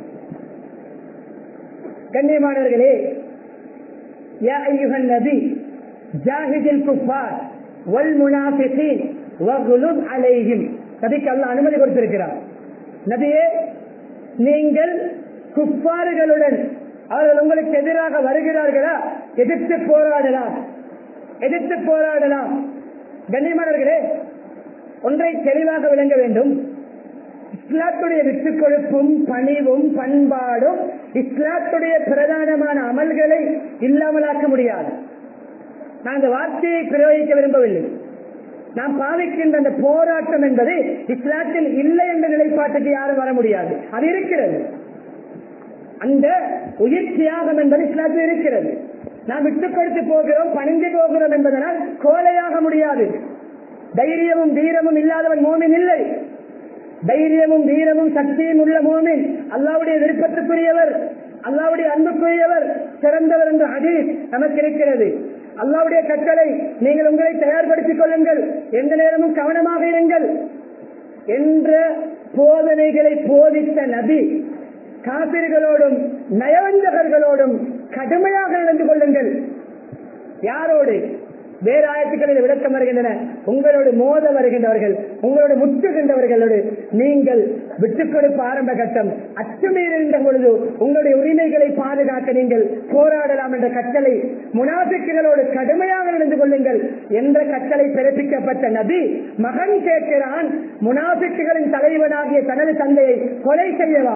கண்ணியமானவர்களே யா ஐயுகன் நபி ஜாஹிதில் குஃபார் வல் முனாஃபிகீன் வகுலுப் அலைஹிம் நபிக்கு அல்லாஹ் அனுமதி கொடுத்திருக்கிறார் நபியே நீங்கள் குப்பாறுகளுடன் அவர்கள் உங்களுக்கு எதிராக வருகிறார்களா எதிர்த்து போராடலாம் எதிர்த்து போராடலாம் கண்ணியமானவர்களே ஒன்றை தெளிவாக விளங்க வேண்டும் இஸ்லாத்துடைய விட்டுக் கொழுப்பும் பணிவும் பண்பாடும் இஸ்லாத்துடைய பிரதானமான அமல்களை இல்லாமலாக்க முடியாது நான் அந்த வார்த்தையை பிரயோகிக்க விரும்பவில்லை நாம் பாவிக்கின்ற அந்த போராட்டம் என்பது இஸ்லாத்தில் இல்லை என்ற நிலைப்பாட்டுக்கு யாரும் வர முடியாது அது இருக்கிறது அந்த உயிர் தியாகம் என்பது இஸ்லாத்தில் இருக்கிறது நாம் விட்டுக் கொடுத்து போகிறோம் பணிந்து போகிறோம் என்பதனால் கோலையாக முடியாது தைரியமும் வீரமும் இல்லாதவன் மோமின் இல்லை தைரியமும் வீரமும் சக்தியும் உள்ள மோமின் அல்லாவுடைய விருப்பத்துக்குரியவர் அல்லாவுடைய அன்புக்குரியவர் சிறந்தவர் என்ற ஹதீஸ் நமக்கு இருக்கிறது அல்லாவுடைய கட்டளை நீங்கள் உங்களை தயார்படுத்திக் கொள்ளுங்கள் எந்த நேரமும் கவனமாக இருங்கள் என்ற போதனைகளை போதித்த நபி காபிர்களோடும் நயவஞ்சகர்களோடும் கடுமையாக நடந்து கொள்ளுங்கள் யாரோடு வேறு ஆயத்துக்களில் விளக்கம் வருகின்றன உங்களோடு மோத வருகின்றவர்கள் உங்களோடு முற்றுகின்றவர்களோடு நீங்கள் விட்டுக் கொடுப்ப ஆரம்ப கட்டம் அச்சுமீறின்ற பொழுது உங்களுடைய உரிமைகளை பாதுகாக்க நீங்கள் போராடலாம் என்ற கட்டளை முனாபிக்குகளோடு கடுமையாக நடந்து கொள்ளுங்கள் என்ற கட்டளை பிறப்பிக்கப்பட்ட நபி மகன் கேட்கிறான் முனாபிக்குகளின் தலைவனாகிய தனது தந்தையை கொலை செய்யவா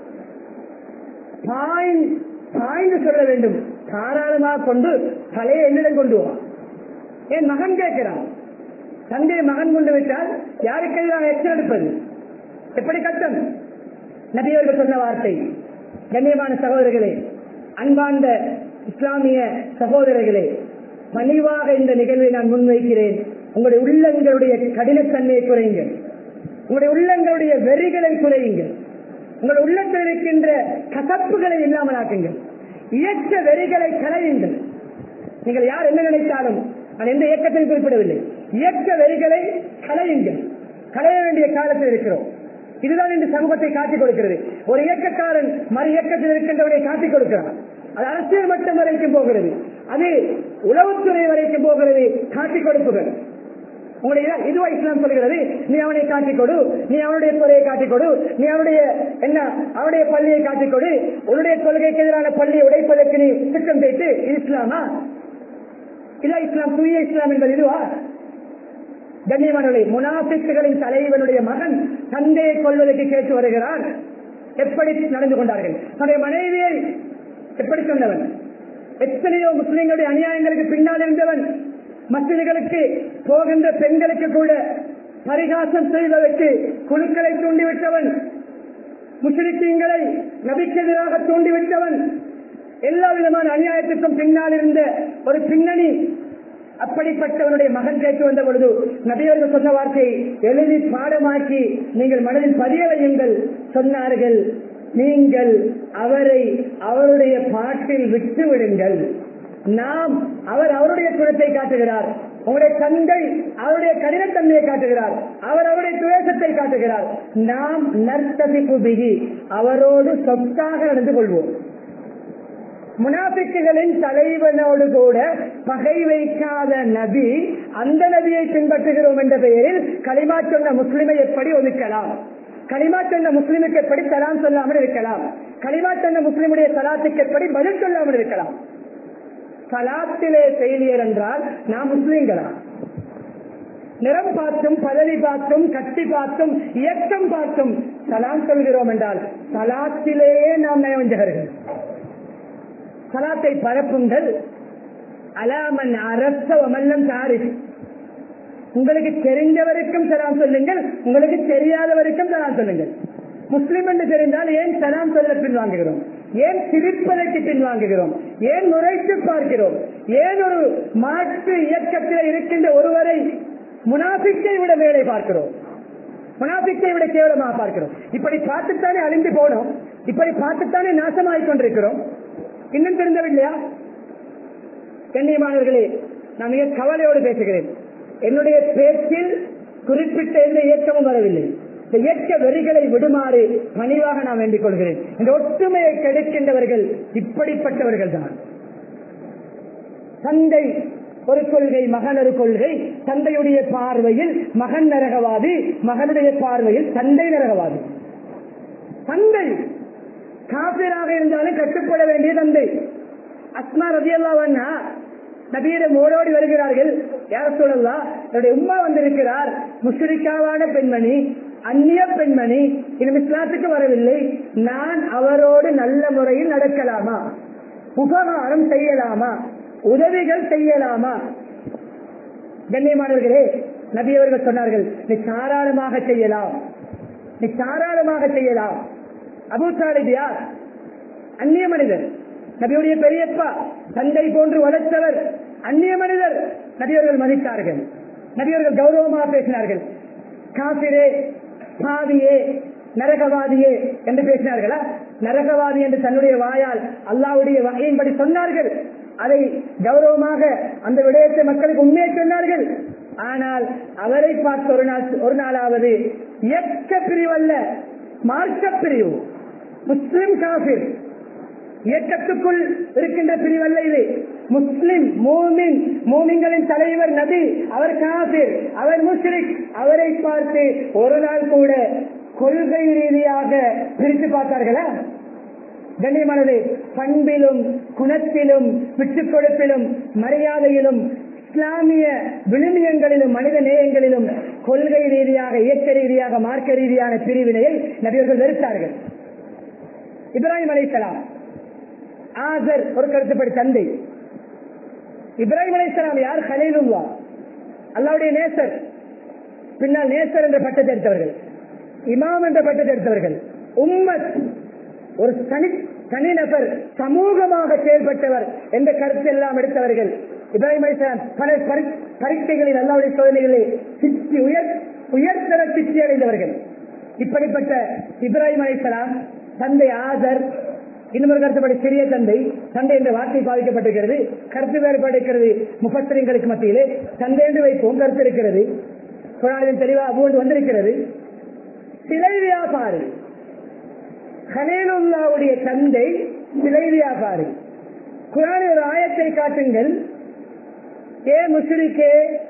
பாய்ந்து பாய்ந்து சொல்ல வேண்டும் தாராளமாக கொண்டு தலையை என்னிடம் கொண்டு வா என் மகன் கேட்கிறான் தந்தையை மகன் கொண்டு விட்டால் யாருக்கு எதிராக எச்சல் எடுப்பது எப்படி கட்டம் நபியவர்கள் சொன்ன வார்த்தை கண்ணியமான சகோதரர்களே அன்பார்ந்த இஸ்லாமிய சகோதரர்களே பணிவாக இந்த நிகழ்வை நான் முன்வைக்கிறேன் உங்களுடைய உள்ளங்களுடைய கடினத்தன்மையை குறையுங்கள் உங்களுடைய உள்ளங்களுடைய வெறிகளை குறையுங்கள் உங்கள் உள்ளத்தில் இருக்கின்ற கசப்புகளை இல்லாமல் ஆக்குங்கள் இயக்க வெறிகளை களையுங்கள் நீங்கள் யார் என்ன நினைத்தாலும் நான் எந்த இயக்கத்தையும் குறிப்பிடவில்லை இயக்க வெறிகளை களையுங்கள் களைய வேண்டிய காலத்தில் இருக்கிறோம் இதுதான் இந்த சமூகத்தை காட்டிக் கொடுக்கிறது ஒரு இயக்கக்காரன் மறு இயக்கத்தில் இருக்கின்றவரை காட்டிக் கொடுக்கிறான் அது அரசியல் மட்டம் வரைக்கும் போகிறது அது உளவுத்துறை வரைக்கும் போகிறது காட்டிக் கொடுப்புகள் உங்களுடைய இதுவா இஸ்லாம் சொல்கிறது நீ அவனை காட்டிக் கொடு நீ அவனுடைய துறையை காட்டிக் கொடு நீ அவனுடைய என்ன அவனுடைய பள்ளியை காட்டிக் கொடு உன்னுடைய கொள்கைக்கு எதிரான பள்ளியை உடைப்பதற்கு நீ திட்டம் வைத்து இது இஸ்லாமா இல்ல இஸ்லாம் தூய இஸ்லாம் என்பது இதுவா கண்ணியமானவர்களே முனாபிக்குகளின் தலைவனுடைய மகன் தந்தையை கொள்வதற்கு கேட்டு வருகிறார் எப்படி நடந்து கொண்டார்கள் தன்னுடைய மனைவியை எப்படி சொன்னவன் எத்தனையோ முஸ்லிம்களுடைய அநியாயங்களுக்கு பின்னால் இருந்தவன் மசிதிகளுக்கு போகின்ற பெண்களுக்கு கூட பரிகாசம் செய்வதற்கு குழுக்களை தூண்டிவிட்டவன் முஸ்லிம்களை நபிக்கு எதிராக தூண்டிவிட்டவன் எல்லா விதமான அநியாயத்துக்கும் பின்னால் இருந்த ஒரு பின்னணி அப்படிப்பட்டவனுடைய மகன் கேட்டு வந்த பொழுது நபியர்கள் சொன்ன வார்த்தையை எழுதி பாடமாக்கி நீங்கள் மனதில் பதிய வையுங்கள் சொன்னார்கள் நீங்கள் அவரை அவருடைய பாட்டில் விட்டு விடுங்கள் நாம் அவர் அவருடைய குணத்தை காட்டுகிறார் உங்களுடைய தந்தை அவருடைய கடினத்தன்மையை காட்டுகிறார் அவர் அவருடைய துவேஷத்தை காட்டுகிறார் நாம் நர்த்ததிப்பு பிகி அவரோடு சொத்தாக நடந்து கொள்வோம் முனாபிக்குகளின் தலைவனோடு கூட பகை வைக்காத நபி அந்த நபியை பின்பற்றுகிறோம் என்ற பெயரில் களிமா சொன்ன முஸ்லிமை எப்படி ஒதுக்கலாம் களிமா சொன்ன முஸ்லிமுக்கு எப்படி சலாம் சொல்லாமல் இருக்கலாம் களிமா சொன்ன முஸ்லிமுடைய சலாத்துக்கு எப்படி பதில் சொல்லாமல் இருக்கலாம் சலாத்திலே செயலியர் என்றால் நாம் முஸ்லிம்களா நிறம் பார்த்தும் பதவி பார்த்தும் கட்சி பார்த்தும் இயக்கம் பார்த்தும் சலாம் சொல்கிறோம் என்றால் சலாத்திலேயே நாம் நயவஞ்சகர்கள் சலாத்தை பரப்புங்கள் அலாமன் அரச வமல்லம் தாரிஃப் உங்களுக்கு தெரிந்தவருக்கும் சலாம் சொல்லுங்கள் உங்களுக்கு தெரியாதவருக்கும் சலாம் சொல்லுங்கள் முஸ்லிம் என்று தெரிந்தால் ஏன் சலாம் சொல்ல பின்வாங்குகிறோம் ஏன் சிரிப்பதற்கு பின்வாங்குகிறோம் ஏன் நுழைத்து பார்க்கிறோம் ஏன் ஒரு மாற்று இயக்கத்தில் இருக்கின்ற ஒருவரை முனாபிக்கை விட வேலை பார்க்கிறோம் முனாபிக்கை விட கேவலமாக பார்க்கிறோம் இப்படி பார்த்துத்தானே அழிந்து போனோம் இப்படி பார்த்துத்தானே நாசமாகிக் கொண்டிருக்கிறோம் இன்னும் தெரிந்தவில்லையா கண்ணியமானவர்களே நான் மிக கவலையோடு பேசுகிறேன் என்னுடைய பேச்சில் குறிப்பிட்ட எந்த இயக்கமும் வரவில்லை இந்த இயக்க வெறிகளை விடுமாறு பணிவாக நான் வேண்டிக் கொள்கிறேன் இந்த ஒற்றுமையை கெடுக்கின்றவர்கள் இப்படிப்பட்டவர்கள் தான் தந்தை ஒரு கொள்கை மகன் ஒரு கொள்கை தந்தையுடைய பார்வையில் மகன் நரகவாதி மகனுடைய பார்வையில் தந்தை நரகவாதி தந்தை காபிராக இருந்தாலும் கட்டுப்பட வேண்டிய தந்தை அஸ்மா ரதியல்லாவண்ணா நபீரம் ஓடோடி வருகிறார்கள் யார சொல்லலாம் என்னுடைய உமா வந்திருக்கிறார் முஸ்லிக்காவான பெண்மணி அந்நிய பெண்மணி இன்னும் இஸ்லாத்துக்கு வரவில்லை நான் அவரோடு நல்ல முறையில் நடக்கலாமா உபகாரம் செய்யலாமா உதவிகள் செய்யலாமா கண்ணியமானவர்களே நபி அவர்கள் சொன்னார்கள் நீ தாராளமாக செய்யலாம் நீ தாராளமாக செய்யலாம் அபு சாலிப் யார் அந்நிய மனிதர் நபியுடைய பெரியப்பா தந்தை போன்று வளர்த்தவர் அந்நிய மனிதர் நபியவர்கள் மதித்தார்கள் நபியவர்கள் கௌரவமாக பேசினார்கள் காசிரே பாவியே நரகவாதியே என்று பேசினார்களா நரகவாதி என்று தன்னுடைய வாயால் அல்லாவுடைய வகையின்படி சொன்னார்கள் அதை கௌரவமாக அந்த விடயத்தை மக்களுக்கு உண்மையை சொன்னார்கள் ஆனால் அவரை பார்த்து ஒரு நாள் ஒரு நாளாவது இயக்க பிரிவல்ல மார்க்க பிரிவு முஸ்லிம் காபிர் இயக்கத்துக்குள் இருக்கின்ற பிரிவல்ல இது முஸ்லிம் மூமின் மூமின்களின் தலைவர் நபி அவர் காபிர் அவர் முஸ்லிக் அவரை பார்த்து ஒரு நாள் கூட கொள்கை ரீதியாக பிரித்து பார்த்தார்களா கண்ணியமானது பண்பிலும் குணத்திலும் விட்டுக் கொடுப்பிலும் மரியாதையிலும் இஸ்லாமிய விழுமியங்களிலும் மனித நேயங்களிலும் கொள்கை ரீதியாக இயக்க ரீதியாக மார்க்க ரீதியான பிரிவினையை நபியர்கள் வெறுத்தார்கள் இப்ராஹிம் அலைசலாம் ஆசர் ஒரு கருத்துப்படி தந்தை இப்ராஹிம் அலைசலாம் யார் ஹலீலுல்லா அல்லாவுடைய நேசர் பின்னால் நேசர் என்ற பட்டத்தை எடுத்தவர்கள் இமாம் என்ற பட்டத்தை எடுத்தவர்கள் உம்மத் ஒரு தனி தனிநபர் சமூகமாக செயல்பட்டவர் என்ற கருத்து எல்லாம் எடுத்தவர்கள் இப்ராஹிம் அலிஸ்லாம் பல பரி- பரீட்சைகளில் அல்லாவுடைய சோதனைகளில் சித்தி உயர் உயர்தர சித்தி அடைந்தவர்கள் இப்படிப்பட்ட இப்ராஹிம் அலிஸ்லாம் தந்தை ஆதர் இன்னொரு கருத்துப்படி சிறிய தந்தை தந்தை என்ற வார்த்தை பாதிக்கப்பட்டிருக்கிறது கருத்து வேறுபாடு இருக்கிறது முப்பத்திரிங்களுக்கு மத்தியிலே தந்தை என்று வைப்போம் கருத்து இருக்கிறது குரானின் தெளிவாக அபூண்டு வந்திருக்கிறது சிலை வியாபாரி ஹலேலுல்லாவுடைய தந்தை சிலை வியாபாரி குரான் ஒரு ஆயத்தை காட்டுங்கள் ஏ முஸ்லிக்கே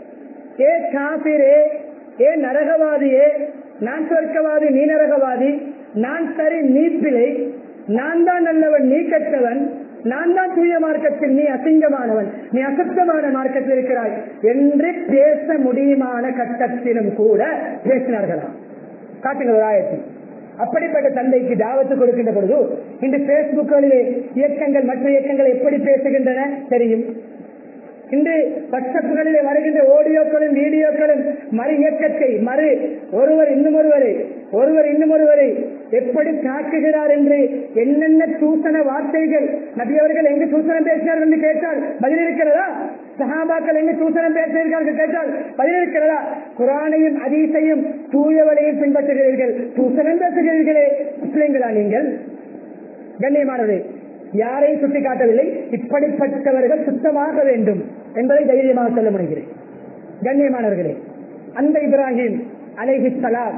ஏ காபிரே ஏ நரகவாதியே நான் சொர்க்கவாதி நீ நரகவாதி நான் சரி நீ பிழை நான் தான் நல்லவன் நீ கெட்டவன் நான் தான் தூய மார்க்கத்தில் நீ அசிங்கமானவன் நீ அசுத்தமான மார்க்கத்தில் இருக்கிறாய் என்று பேச முடியுமான கட்டத்திலும் கூட பேசினார்களாம் காட்டுங்கள் ஒரு ஆயத்தை அப்படிப்பட்ட தந்தைக்கு தாவத்து கொடுக்கின்ற பொழுது இன்று பேஸ்புக்களிலே இயக்கங்கள் மற்ற இயக்கங்கள் எப்படி பேசுகின்றன தெரியும் இன்று வாட்ஸ்அப்புகளிலே வருகின்ற ஆடியோக்களும் வீடியோக்களும் மறு இயக்கத்தை மறு ஒருவர் இன்னும் ஒருவரை ஒருவர் இன்னும் ஒருவரை எப்படி தாக்குகிறார் என்று என்னென்ன சூசன வார்த்தைகள் நபி அவர்கள் எங்கு சூசனம் பேசினார்கள் என்று கேட்டால் பதில் இருக்கிறதா சஹாபாக்கள் எங்கு சூசனம் பேசினார்கள் என்று கேட்டால் பதில் இருக்கிறதா குரானையும் அதீசையும் தூயவளையும் பின்பற்றுகிறீர்கள் சூசனம் பேசுகிறீர்களே முஸ்லிம்களா நீங்கள் கண்ணியமானது யாரையும் சுட்டிக்காட்டவில்லை இப்படிப்பட்டவர்கள் சுத்தமாக வேண்டும் என்பதை தைரியமாக சொல்ல முடிகிறேன் கண்ணியமானவர்களே அந்த இப்ராஹிம் அலைஹி சலாம்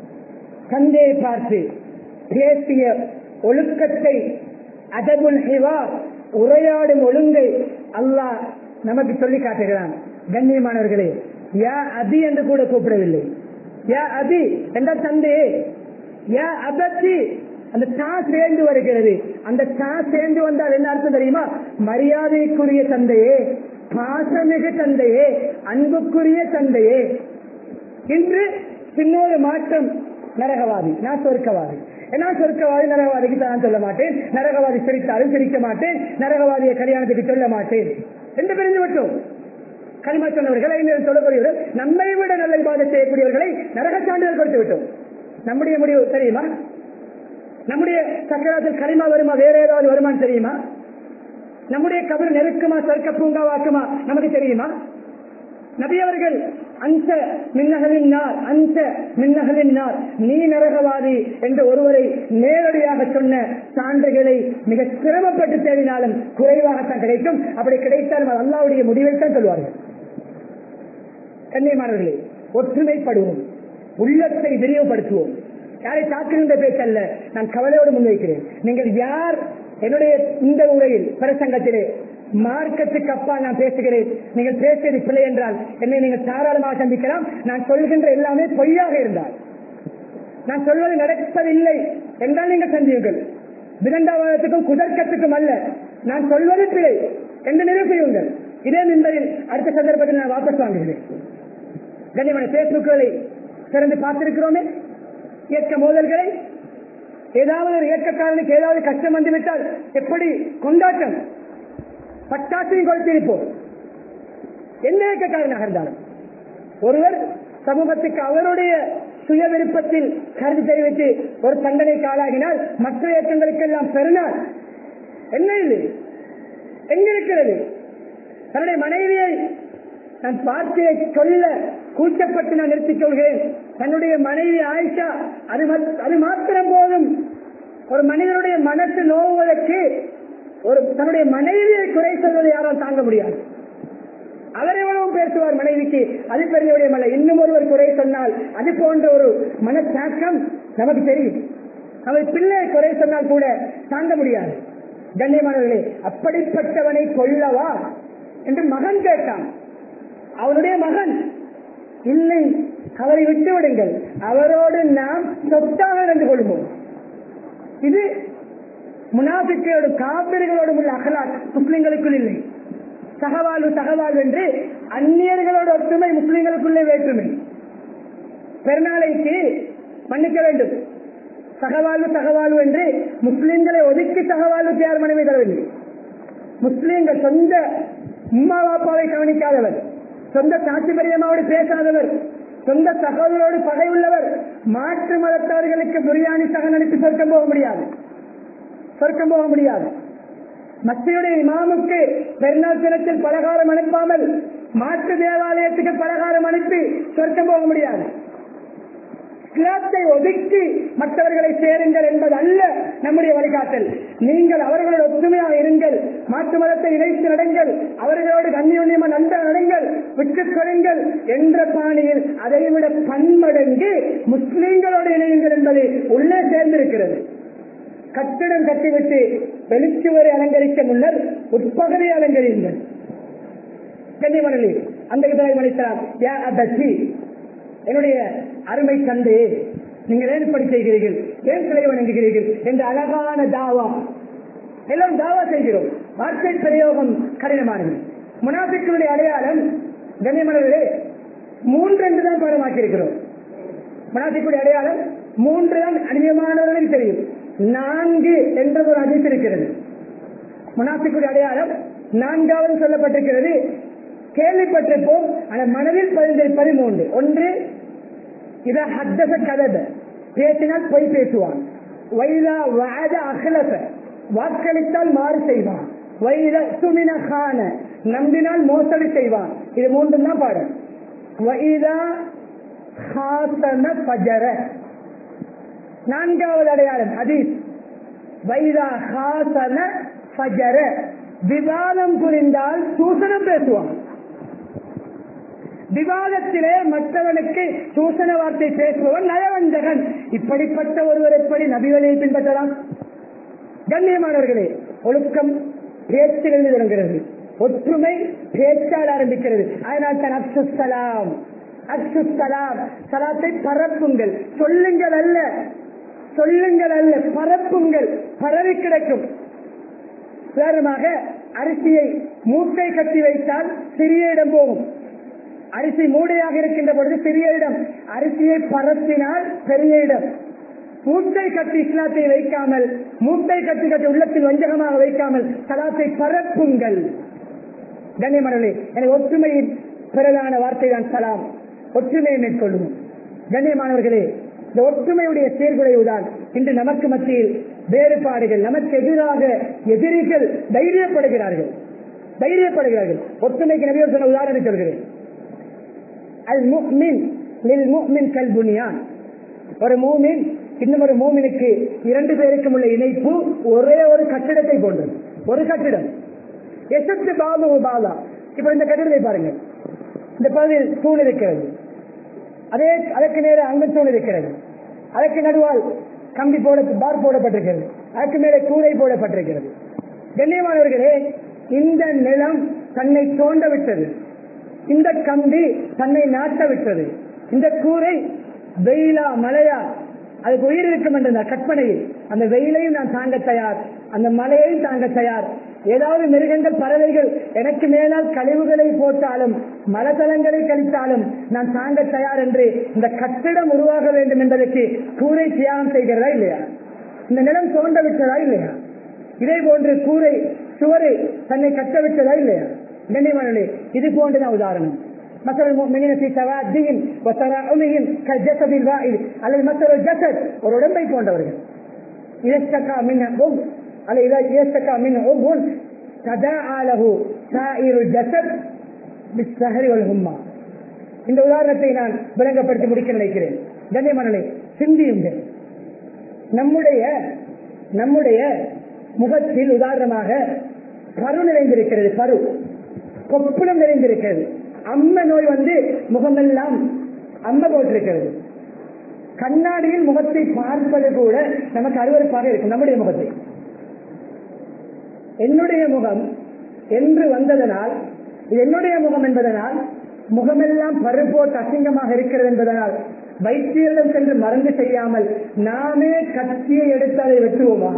தந்தையை பார்த்து பேசிய ஒழுக்கத்தை அதபுல் ஹிவார் உரையாடும் ஒழுங்கை அல்லாஹ் நமக்கு சொல்லி காட்டுகிறான் கண்ணியமானவர்களே யா அபி என்று கூட கூப்பிடவில்லை யா அபி என்ற தந்தையே யா அபத்தி அந்த சா சேர்ந்து வருகிறது அந்த சா சேர்ந்து வந்தால் என்ன அர்த்தம் தெரியுமா மரியாதைக்குரிய தந்தையே பாசமிகு தந்தையே அன்புக்குரிய தந்தையே இன்று சின்னொரு மாற்றம் நரகவாதி நான் சொர்க்கவாதி நான் சொர்க்கவாதி நரகவாதிக்கு நான் சொல்ல மாட்டேன் நரகவாதி சிரித்தாலும் சிரிக்க மாட்டேன் நரகவாதியை கல்யாணத்துக்கு சொல்ல மாட்டேன் என்று பிரிந்து விட்டோம் களிமா சொன்னவர்கள் ஐநூறு சொல்லக்கூடியவர்கள் நம்மை விட நல்ல இபாதத் செய்யக்கூடியவர்களை நரக சான்றிதழ் கொடுத்து விட்டோம் நம்முடைய முடிவு தெரியுமா நம்முடைய சக்கராத்தில் களிமா வருமா வேற ஏதாவது வருமானு தெரியுமா நம்முடைய கபர் நெருக்குமா சொர்க்க பூங்காவாக்குமா நமக்கு தெரியுமா நபி அவர்கள் அந்த மின்னகலின் நார் அந்த மின்னகலின் நார் நீ நரகவாதி என்று ஒருவரை நேரடியாக சொன்ன சான்றுகளை மிக சிரமப்பட்டு தேடினாலும் குறைவாகத்தான் கிடைக்கும் அப்படி கிடைத்தாலும் அது அல்லாவுடைய முடிவைத்தான் சொல்வார்கள் கண்ணியமானவர்களே ஒற்றுமைப்படுவோம் உள்ளத்தை விரிவுபடுத்துவோம் யாரை தாக்குகின்ற பேச்சல்ல நான் கவலையோடு முன்வைக்கிறேன் நீங்கள் யார் என்னுடைய இந்த உரையில் பிரசங்கத்திலே மார்க்கத்துக்கு அப்பா நான் பேசுகிறேன் நீங்கள் பேசியது பிள்ளை என்றால் என்னை நீங்கள் தாராளமாக சந்திக்கலாம் நான் சொல்கின்ற எல்லாமே பொய்யாக இருந்தால் நான் சொல்வது நடப்பதில்லை என்றால் நீங்கள் சந்தியுங்கள் விதண்டாவாதத்துக்கும் குதர்க்கத்துக்கும் அல்ல நான் சொல்வது பிழை என்று நிரூபியுங்கள் இதே நின்பதில் அடுத்த சந்தர்ப்பத்தில் நான் வாபஸ் வாங்குகிறேன் கண்ணியமான பேஸ்புக்குகளை திறந்து பார்த்திருக்கிறோமே இயக்க மோதல்களை ஏதாவது ஒரு இயக்கக்காரனுக்கு ஏதாவது கஷ்டம் வந்துவிட்டால் எப்படி கொண்டாட்டம் பட்டாசையும் கொடுத்திருப்போம் எந்த இயக்கக்காரனாக இருந்தாலும் ஒருவர் சமூகத்துக்கு அவருடைய சுய விருப்பத்தில் கருத்து தெரிவித்து ஒரு தண்டனைக்கு ஆளாகினால் மற்ற இயக்கங்களுக்கெல்லாம் பெருநாள் என்ன இது எங்க இருக்கிறது தன்னுடைய மனைவியை நான் பார்த்தையை சொல்ல கூச்சப்பட்டு நான் நிறுத்திக் கொள்கிறேன் தன்னுடைய மனைவி ஆயிஷா அது மத்- அது மாத்திரம் போதும் ஒரு மனிதனுடைய மனசு நோவுவதற்கு ஒரு தன்னுடைய மனைவியை குறை சொல்வதை யாரால் தாங்க முடியாது அவர் எவ்வளவு பேசுவார் மனைவிக்கு அது பெரிய விடயமல்ல இன்னும் ஒருவர் குறை சொன்னால் அது போன்ற ஒரு மனத்தாக்கம் நமக்கு தெரியும் அவர் பிள்ளை குறை சொன்னால் கூட தாங்க முடியாது கண்ணியமானவர்களே அப்படிப்பட்டவனை கொல்லவா என்று மகன் கேட்டான் அவனுடைய மகன் இல்லை அவரை விட்டு விடுங்கள் அவரோடு நாம் சொத்தாக நடந்து கொள்வோம் இது முனாபிக்கையோடு காவிரிகளோடு உள்ள அகலாக் முஸ்லிம்களுக்குள் இல்லை சகவாழ்வு சகவாழ்வு என்று அந்நியர்களோட ஒற்றுமை முஸ்லிம்களுக்குள்ளே வேற்றுமை பெருநாளைக்கு மன்னிக்க வேண்டும் சகவாழ்வு சகவாழ்வு என்று முஸ்லிம்களை ஒதுக்கி சகவாழ்வு யார் மனைவி தரவில்லை முஸ்லிம்கள் சொந்த உம்மா பாப்பாவை கவனிக்காதவர் சொந்த சாட்சி பெரியம்மாவோடு பேசாதவர் சொந்த சகோதரோடு பகை உள்ளவர் மாற்று மதத்தவர்களுக்கு பிரியாணி சகன் அனுப்பி சொர்க்கம் போக முடியாது சொர்க்கம் போக முடியாது மத்தியுடைய இமாமுக்கு பெருநாள் தினத்தில் பலகாரம் அனுப்பாமல் மாற்று தேவாலயத்துக்கு பலகாரம் அனுப்பி சொர்க்கம் போக முடியாது இஸ்லாத்தை ஒதுக்கி மற்றவர்களை சேருங்கள் என்பது அல்ல நம்முடைய வழிகாட்டல் நீங்கள் அவர்களோட ஒற்றுமையாக இருங்கள் மாற்று மதத்தை இணைத்து நடங்கள் அவர்களோடு கண்ணியுண்ணியமா நன்ற நடங்கள் விட்டுக் கொள்ளுங்கள் என்ற பாணியில் அதைவிட பன்மடங்கு முஸ்லிம்களோடு இணையுங்கள் என்பது உள்ளே சேர்ந்திருக்கிறது கட்டிடம் கட்டிவிட்டு வெளிச்சுவரை அலங்கரிக்க முன்னர் உட்பகுதியை அலங்கரியுங்கள் கன்னிமணலி அந்த இதழை மனிதர் யா அபசி என்னுடைய அருமை தந்தை நீங்கள் ஏன் இப்படி செய்கிறீர்கள் ஏன் சிலை வணங்குகிறீர்கள் என்ற அழகான தாவா எல்லாம் தாவா செய்கிறோம் வார்த்தை பிரயோகம் கடினமானது முனாபிக்களுடைய அடையாளம் கண்ணியமானவர்களே மூன்று என்று தான் பாடமாக்கி இருக்கிறோம் முனாபிக்குடைய அடையாளம் மூன்று தான் அந்நியமானவர்களுக்கு தெரியும் நான்கு என்ற ஒரு அதிர்ச்சி இருக்கிறது முனாபிக்குடைய அடையாளம் நான்காவது சொல்லப்பட்டிருக்கிறது கேள்விப்பட்டிருப்போம் ஆனால் மனதில் பதிந்திருப்பது மூன்று ஒன்று இத ஹத்தச கதத பேசினால் பொய் பேசுவான் வைதா வாத அகலச வாக்களித்தால் மாறு செய்வான் வைத சுமின கான நம்பினால் மோசடி செய்வான் இது மூன்று தான் பாடம் வைதா ஹாசன பஜர நான்காவது அடையாளம் ஹதீஸ் வைதா ஹாசன பஜர விவாதம் புரிந்தால் சூசனம் பேசுவான் விவாதத்திலே மற்றவனுக்கு சூசன வார்த்தை பேசுபவன் நயவஞ்சகன் இப்படிப்பட்ட ஒருவர் எப்படி நபிகளை பின்பற்றலாம் கண்ணியமானவர்களே ஒழுக்கம் பேச்சுகளில் தொடங்குகிறது ஒற்றுமை பேச்சால் ஆரம்பிக்கிறது அதனால் தான் அப்சுசலாம் அப்சுசலாம் சலாத்தை பரப்புங்கள் சொல்லுங்கள் அல்ல சொல்லுங்கள் அல்ல பரப்புங்கள் பரவி கிடக்கும் உதாரணமாக அரிசியை மூட்டை கட்டி வைத்தால் சிறிய இடம் போகும் அரிசி மூடையாக இருக்கின்ற பொழுது சிறிய இடம் அரிசியை பரப்பினால் பெரிய இடம் மூட்டை கட்டி இஸ்லாத்தை வைக்காமல் மூட்டை கட்டி கட்டி உள்ளத்தில் வஞ்சகமாக வைக்காமல் சலாத்தை பரப்புங்கள் கண்ணியமரலே எனக்கு ஒற்றுமையின் பிறகான வார்த்தை தான் சலாம் ஒற்றுமையை மேற்கொள்ளும் கண்ணியமானவர்களே இந்த ஒற்றுமையுடைய சீர்குலைவுதான் இன்று நமக்கு மத்தியில் வேறுபாடுகள் நமக்கு எதிராக எதிரிகள் தைரியப்படுகிறார்கள் தைரியப்படுகிறார்கள் ஒற்றுமைக்கு நபியர் சொன்ன உதாரணம் சொல்கிறேன் அல் முக்மின் லில் முக்மின் கல்புனியான் ஒரு மூமின் இன்னும் ஒரு மூமினுக்கு இரண்டு பேருக்கும் உள்ள இணைப்பு ஒரே ஒரு கட்டிடத்தை போன்றது ஒரு கட்டிடம் எசத்து பாபு பாலா இப்ப இந்த கட்டிடத்தை பாருங்க இந்த பகுதியில் தூண் இருக்கிறது அதே அதற்கு நேர அங்கு தூண் இருக்கிறது அதற்கு நடுவால் கம்பி போட பார் போடப்பட்டிருக்கிறது அதற்கு மேலே கூரை போடப்பட்டிருக்கிறது கண்ணியமானவர்களே இந்த நிலம் தன்னை தோண்ட விட்டது இந்த கம்பி தன்னை நாட்ட விட்டது இந்த கூரை வெயிலா மழையா அதுக்கு உயிர் இருக்கும் என்ற அந்த கற்பனையில் அந்த வெயிலையும் நான் தாங்க தயார் அந்த மழையையும் தாங்க தயார் ஏதாவது மிருகங்கள் பறவைகள் எனக்கு மேலால் கழிவுகளை போட்டாலும் மலத்தலங்களை கழித்தாலும் நான் தாங்க தயார் என்று இந்த கட்டிடம் உருவாக வேண்டும் என்பதற்கு கூரை தியாகம் செய்கிறதா இல்லையா இந்த நிலம் தோண்ட விட்டதா இல்லையா இதே போன்று கூரை சுவரை தன்னை கட்ட விட்டதா இல்லையா கண்ணியமானே இது போன்றுதான் உதாரணம் مثل المؤمنين في توادهم وتراحمهم كالجسد الواحد அல்லது مثل الجسد ஒரு உடம்பை போன்றவர்கள் இதற்கா மின் அல்ல இதற்கா மின் ஒவ்வொன் تداعى له سائر الجسد بالسهر والهمة இந்த உதாரணத்தை நான் விளங்கப்படுத்தி முடிக்க நினைக்கிறேன் கண்ணியமானே சிந்தியுங்கள் நம்முடைய நம்முடைய முகத்தில் உதாரணமாக பரு நிறைந்திருக்கிறது பரு கொப்புளம் நிறைந்திருக்கிறது அம்ம நோய் வந்து முகமெல்லாம் அம்ம போட்டிருக்கிறது கண்ணாடியில் முகத்தை பார்ப்பது கூட நமக்கு அருவறுப்பாக இருக்கும் நம்முடைய முகத்தை என்னுடைய முகம் என்று வந்ததனால் இது என்னுடைய முகம் என்பதனால் முகமெல்லாம் பருப்போட்டு அசிங்கமாக இருக்கிறது என்பதனால் வைத்தியரிடம் சென்று மருந்து செய்யாமல் நாமே கத்தியை எடுத்து அதை வெட்டுவோமா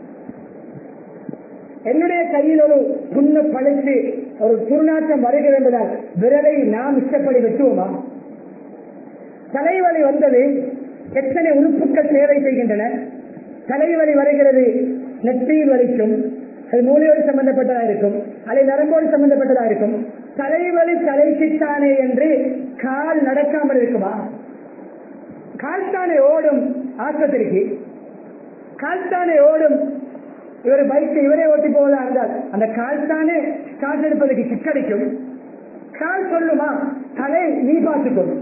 என்னுடைய கையில் ஒரு புண்ணு பழித்து ஒரு துர்நாற்றம் வருகிறது என்பதால் விரலை நாம் இஷ்டப்படி வெட்டுவோமா தலைவலி வந்தது எத்தனை உறுப்புகள் சேவை செய்கின்றன தலைவலி வருகிறது நெற்றியில் வலிக்கும் அது மூளையோடு சம்பந்தப்பட்டதா இருக்கும் அல்லது நரம்போடு சம்பந்தப்பட்டதா இருக்கும் தலைவலி தலைக்குத்தானே என்று கால் நடக்காமல் இருக்குமா கால் தானே ஓடும் ஆஸ்பத்திரிக்கு கால் தானே ஓடும் இவர் பைக்கை இவரே ஓட்டி போவதா இருந்தால் அந்த கால் தானே காசு எடுப்பதற்கு சிக்கடிக்கும் கால் சொல்லுமா தலை நீ பார்த்துக்கொள்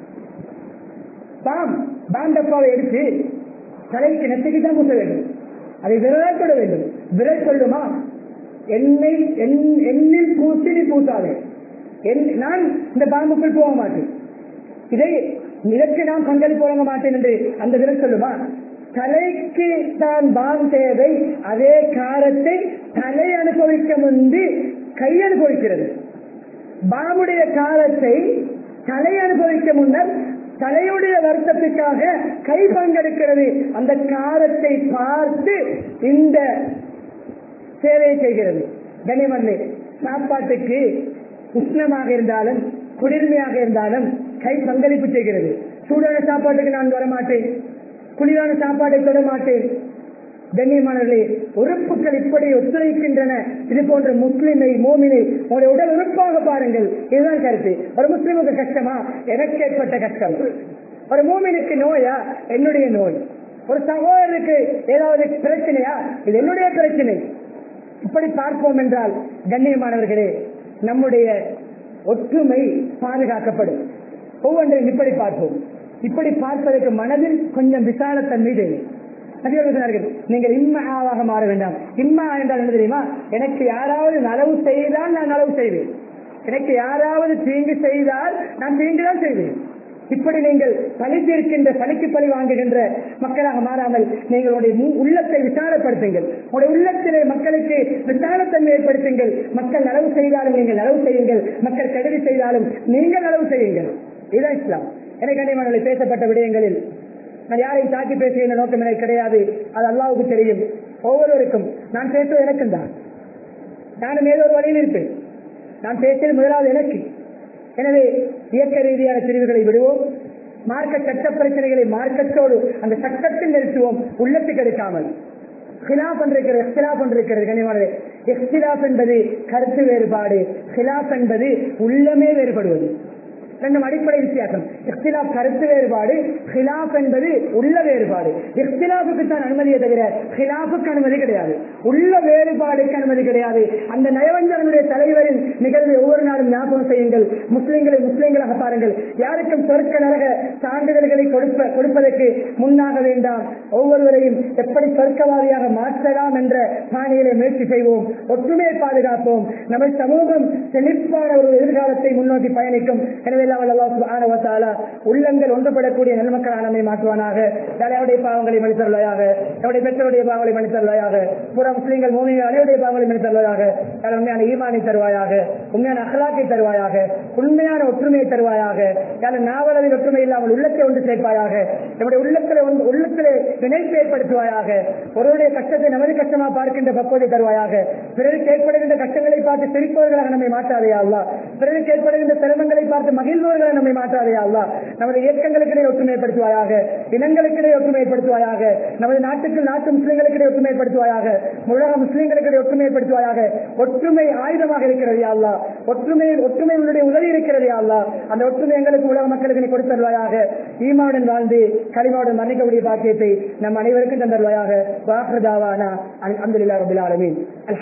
பாம் பாண்டப்பாவை எடுத்து தலைக்கு நெத்திக்கு தான் பூச வேண்டும் அதை விரலால் தொட வேண்டும் விரல் சொல்லுமா என்னை என்- என்னில் பூசி நீ பூசாதே என்- நான் இந்த பாம்புக்குள் போக மாட்டேன் இதை இதற்கு நான் பங்களிப்பு வழங்க மாட்டேன் என்று அந்த விரல் சொல்லுமா தலைக்கு தான் பாம் தேவை அதே காரத்தை தலை அனுபவிக்க முன்பு கை அனுபவிக்கிறது பாமுடைய காலத்தை தலை அனுபவிக்க முன்னர் தலையுடைய வருத்தத்துக்காக கை பங்கெடுக்கிறது அந்த காலத்தை பார்த்து இந்த சேவையை செய்கிறது கனிமண்ணு சாப்பாட்டுக்கு உஷ்ணமாக இருந்தாலும் குளிர்மையாக இருந்தாலும் கை பங்களிப்பு செய்கிறது சூடான சாப்பாட்டுக்கு நான் வரமாட்டேன் குளிரான சாப்பாட்டை தொட மாட்டேன் கண்ணியமானவர்களே உறுப்புகள் இப்படி ஒத்துழைக்கின்றன இது போன்ற முஸ்லிமை மோமினை உங்களுடைய உடல் உறுப்பாக பாருங்கள் இதுதான் கருத்து ஒரு முஸ்லிமுக்கு கஷ்டமா எனக்கு ஏற்பட்ட கஷ்டம் ஒரு மோமினுக்கு நோயா என்னுடைய நோய் ஒரு சகோதரருக்கு ஏதாவது பிரச்சனையா இது என்னுடைய பிரச்சனை இப்படி பார்ப்போம் என்றால் கண்ணியமானவர்களே நம்முடைய ஒற்றுமை பாதுகாக்கப்படும் ஒவ்வொன்றையும் இப்படி பார்ப்போம் இப்படி பார்ப்பதற்கு மனதில் கொஞ்சம் விசாலத்தன்மை தேவை நபிகள் சொன்னார்கள் நீங்கள் இம்மாவாக மாற வேண்டாம் இம்மா என்றால் என்ன தெரியுமா எனக்கு யாராவது நலவு செய்தால் நான் நலவு செய்வேன் எனக்கு யாராவது தீங்கு செய்தால் நான் தீங்கு தான் செய்வேன் இப்படி நீங்கள் பழி தீர்க்கின்ற பழிக்கு பழி வாங்குகின்ற மக்களாக மாறாமல் நீங்களுடைய மு- உள்ளத்தை விசாலப்படுத்துங்கள் உங்களுடைய உள்ளத்திலே மக்களுக்கு விசாலத்தன்மை ஏற்படுத்துங்கள் மக்கள் நலவு செய்தாலும் நீங்கள் நலவு செய்யுங்கள் மக்கள் கெடுதி செய்தாலும் நீங்கள் நலவு செய்யுங்கள் இதுதான் இஸ்லாம் எனக்கு கண்டிப்பாக பேசப்பட்ட விடயங்களில் நான் யாரையும் தாக்கி பேசுகின்ற நோக்கம் எனக்கு கிடையாது அது அல்லாவுக்கு தெரியும் ஒவ்வொருவருக்கும் நான் பேசுவது எனக்கும் தான் நானும் ஏதோ ஒரு வழியில் இருப்பேன் நான் பேசியது முதலாவது எனக்கு எனவே இயக்க ரீதியான பிரிவுகளை விடுவோம் மார்க்க சட்ட பிரச்சனைகளை மார்க்கத்தோடு அந்த சட்டத்தில் நிறுத்துவோம் உள்ளத்துக்கு எடுக்காமல் ஹிலாப் இருக்கிறது இஃப்திலாப் இருக்கிறது கனிமானது இஃப்திலாப் என்பது கருத்து வேறுபாடு ஹிலாப் என்பது உள்ளமே வேறுபடுவது ரெண்டும் அடிப்படை வித்தியாசம் இஃப்திலாப் கருத்து வேறுபாடு ஹிலாப் என்பது உள்ள வேறுபாடு இஃப்திலாப்புக்கு தான் அனுமதியை தவிர ஹிலாப்புக்கு அனுமதி கிடையாது உள்ள வேறுபாடுக்கு அனுமதி கிடையாது அந்த நயவஞ்சனுடைய தலைவரின் நிகழ்வை ஒவ்வொரு நாளும் ஞாபகம் செய்யுங்கள் முஸ்லிம்களை முஸ்லிம்களாக பாருங்கள் யாருக்கும் சொர்க்க நரக சான்றிதழ்களை கொடுப்ப கொடுப்பதற்கு முன்னாக வேண்டாம் ஒவ்வொருவரையும் எப்படி சொர்க்கவாதியாக மாற்றலாம் என்ற பாணியிலே முயற்சி செய்வோம் ஒற்றுமையை பாதுகாப்போம் நமது சமூகம் செழிப்பான ஒரு எதிர்காலத்தை முன்னோக்கி பயணிக்கும் எனவே எல்லாம் வல்ல அல்லாஹ் சுப்ஹானஹு வ தஆலா உள்ளங்கள் ஒன்றுபடக்கூடிய நன்மக்களான நம்மை மாற்றுவானாக தலைவருடைய பாவங்களை மன்னித்தருளாயாக நம்முடைய பெற்றோருடைய பாவங்களை மன்னித்தருளாயாக புற முஸ்லீம்கள் மூமிகள் அனைவருடைய பாவங்களை மன்னித்தருளாயாக யார் உண்மையான ஈமானை தருவாயாக உண்மையான அகலாக்கை தருவாயாக உண்மையான ஒற்றுமையை தருவாயாக யார் நாவலவில் ஒற்றுமை இல்லாமல் உள்ளத்தை ஒன்று சேர்ப்பாயாக நம்முடைய உள்ளத்திலே ஒன்று- உள்ளத்திலே பிணைப்பு ஏற்படுத்துவாயாக ஒருவருடைய கஷ்டத்தை நமது கஷ்டமா பார்க்கின்ற பக்குவத்தை தருவாயாக பிறருக்கு ஏற்படுகின்ற கஷ்டங்களை பார்த்து சிரிப்பவர்களாக நம்மை மாற்றாதையா அல்லா பிறருக்கு ஏற்படுகின்ற சிரமங்களை பார்த்து மகிழ்வர்களாக நம்மை மாற்றாதையா அல்லா நமது இயக்கங்களுக்கிடையே ஒற்றுமைப்படுத்துவாயாக இனங்களுக்கிடையே ஒற்றுமைப்படுத்துவாயாக நமது நாட்டுக்கு நாட்டு முஸ்லிம்களுக்கிடையே ஒற்றுமைப்படுத்துவாயாக உலக முஸ்லிம்களுக்கிடையே ஒற்றுமைப்படுத்துவாயாக ஒற்றுமை ஆயுதமாக இருக்கிறது யா அல்லா ஒற்றுமையில் ஒற்றுமை உன்னுடைய உதவி இருக்கிறது யா அல்லா அந்த ஒற்றுமை எங்களுக்கு உலக மக்களுக்கு நீ கொடுத்தருவாயாக ஈமாவுடன் வாழ்ந்து களிமாவுடன் மன்னிக்கக்கூடிய பாக்கியத்தை நம் அனைவருக்கும் தந்தருவாயாக வாக்குதாவானா அல்ஹம்துலில்லாஹி ரபில் ஆலமீன்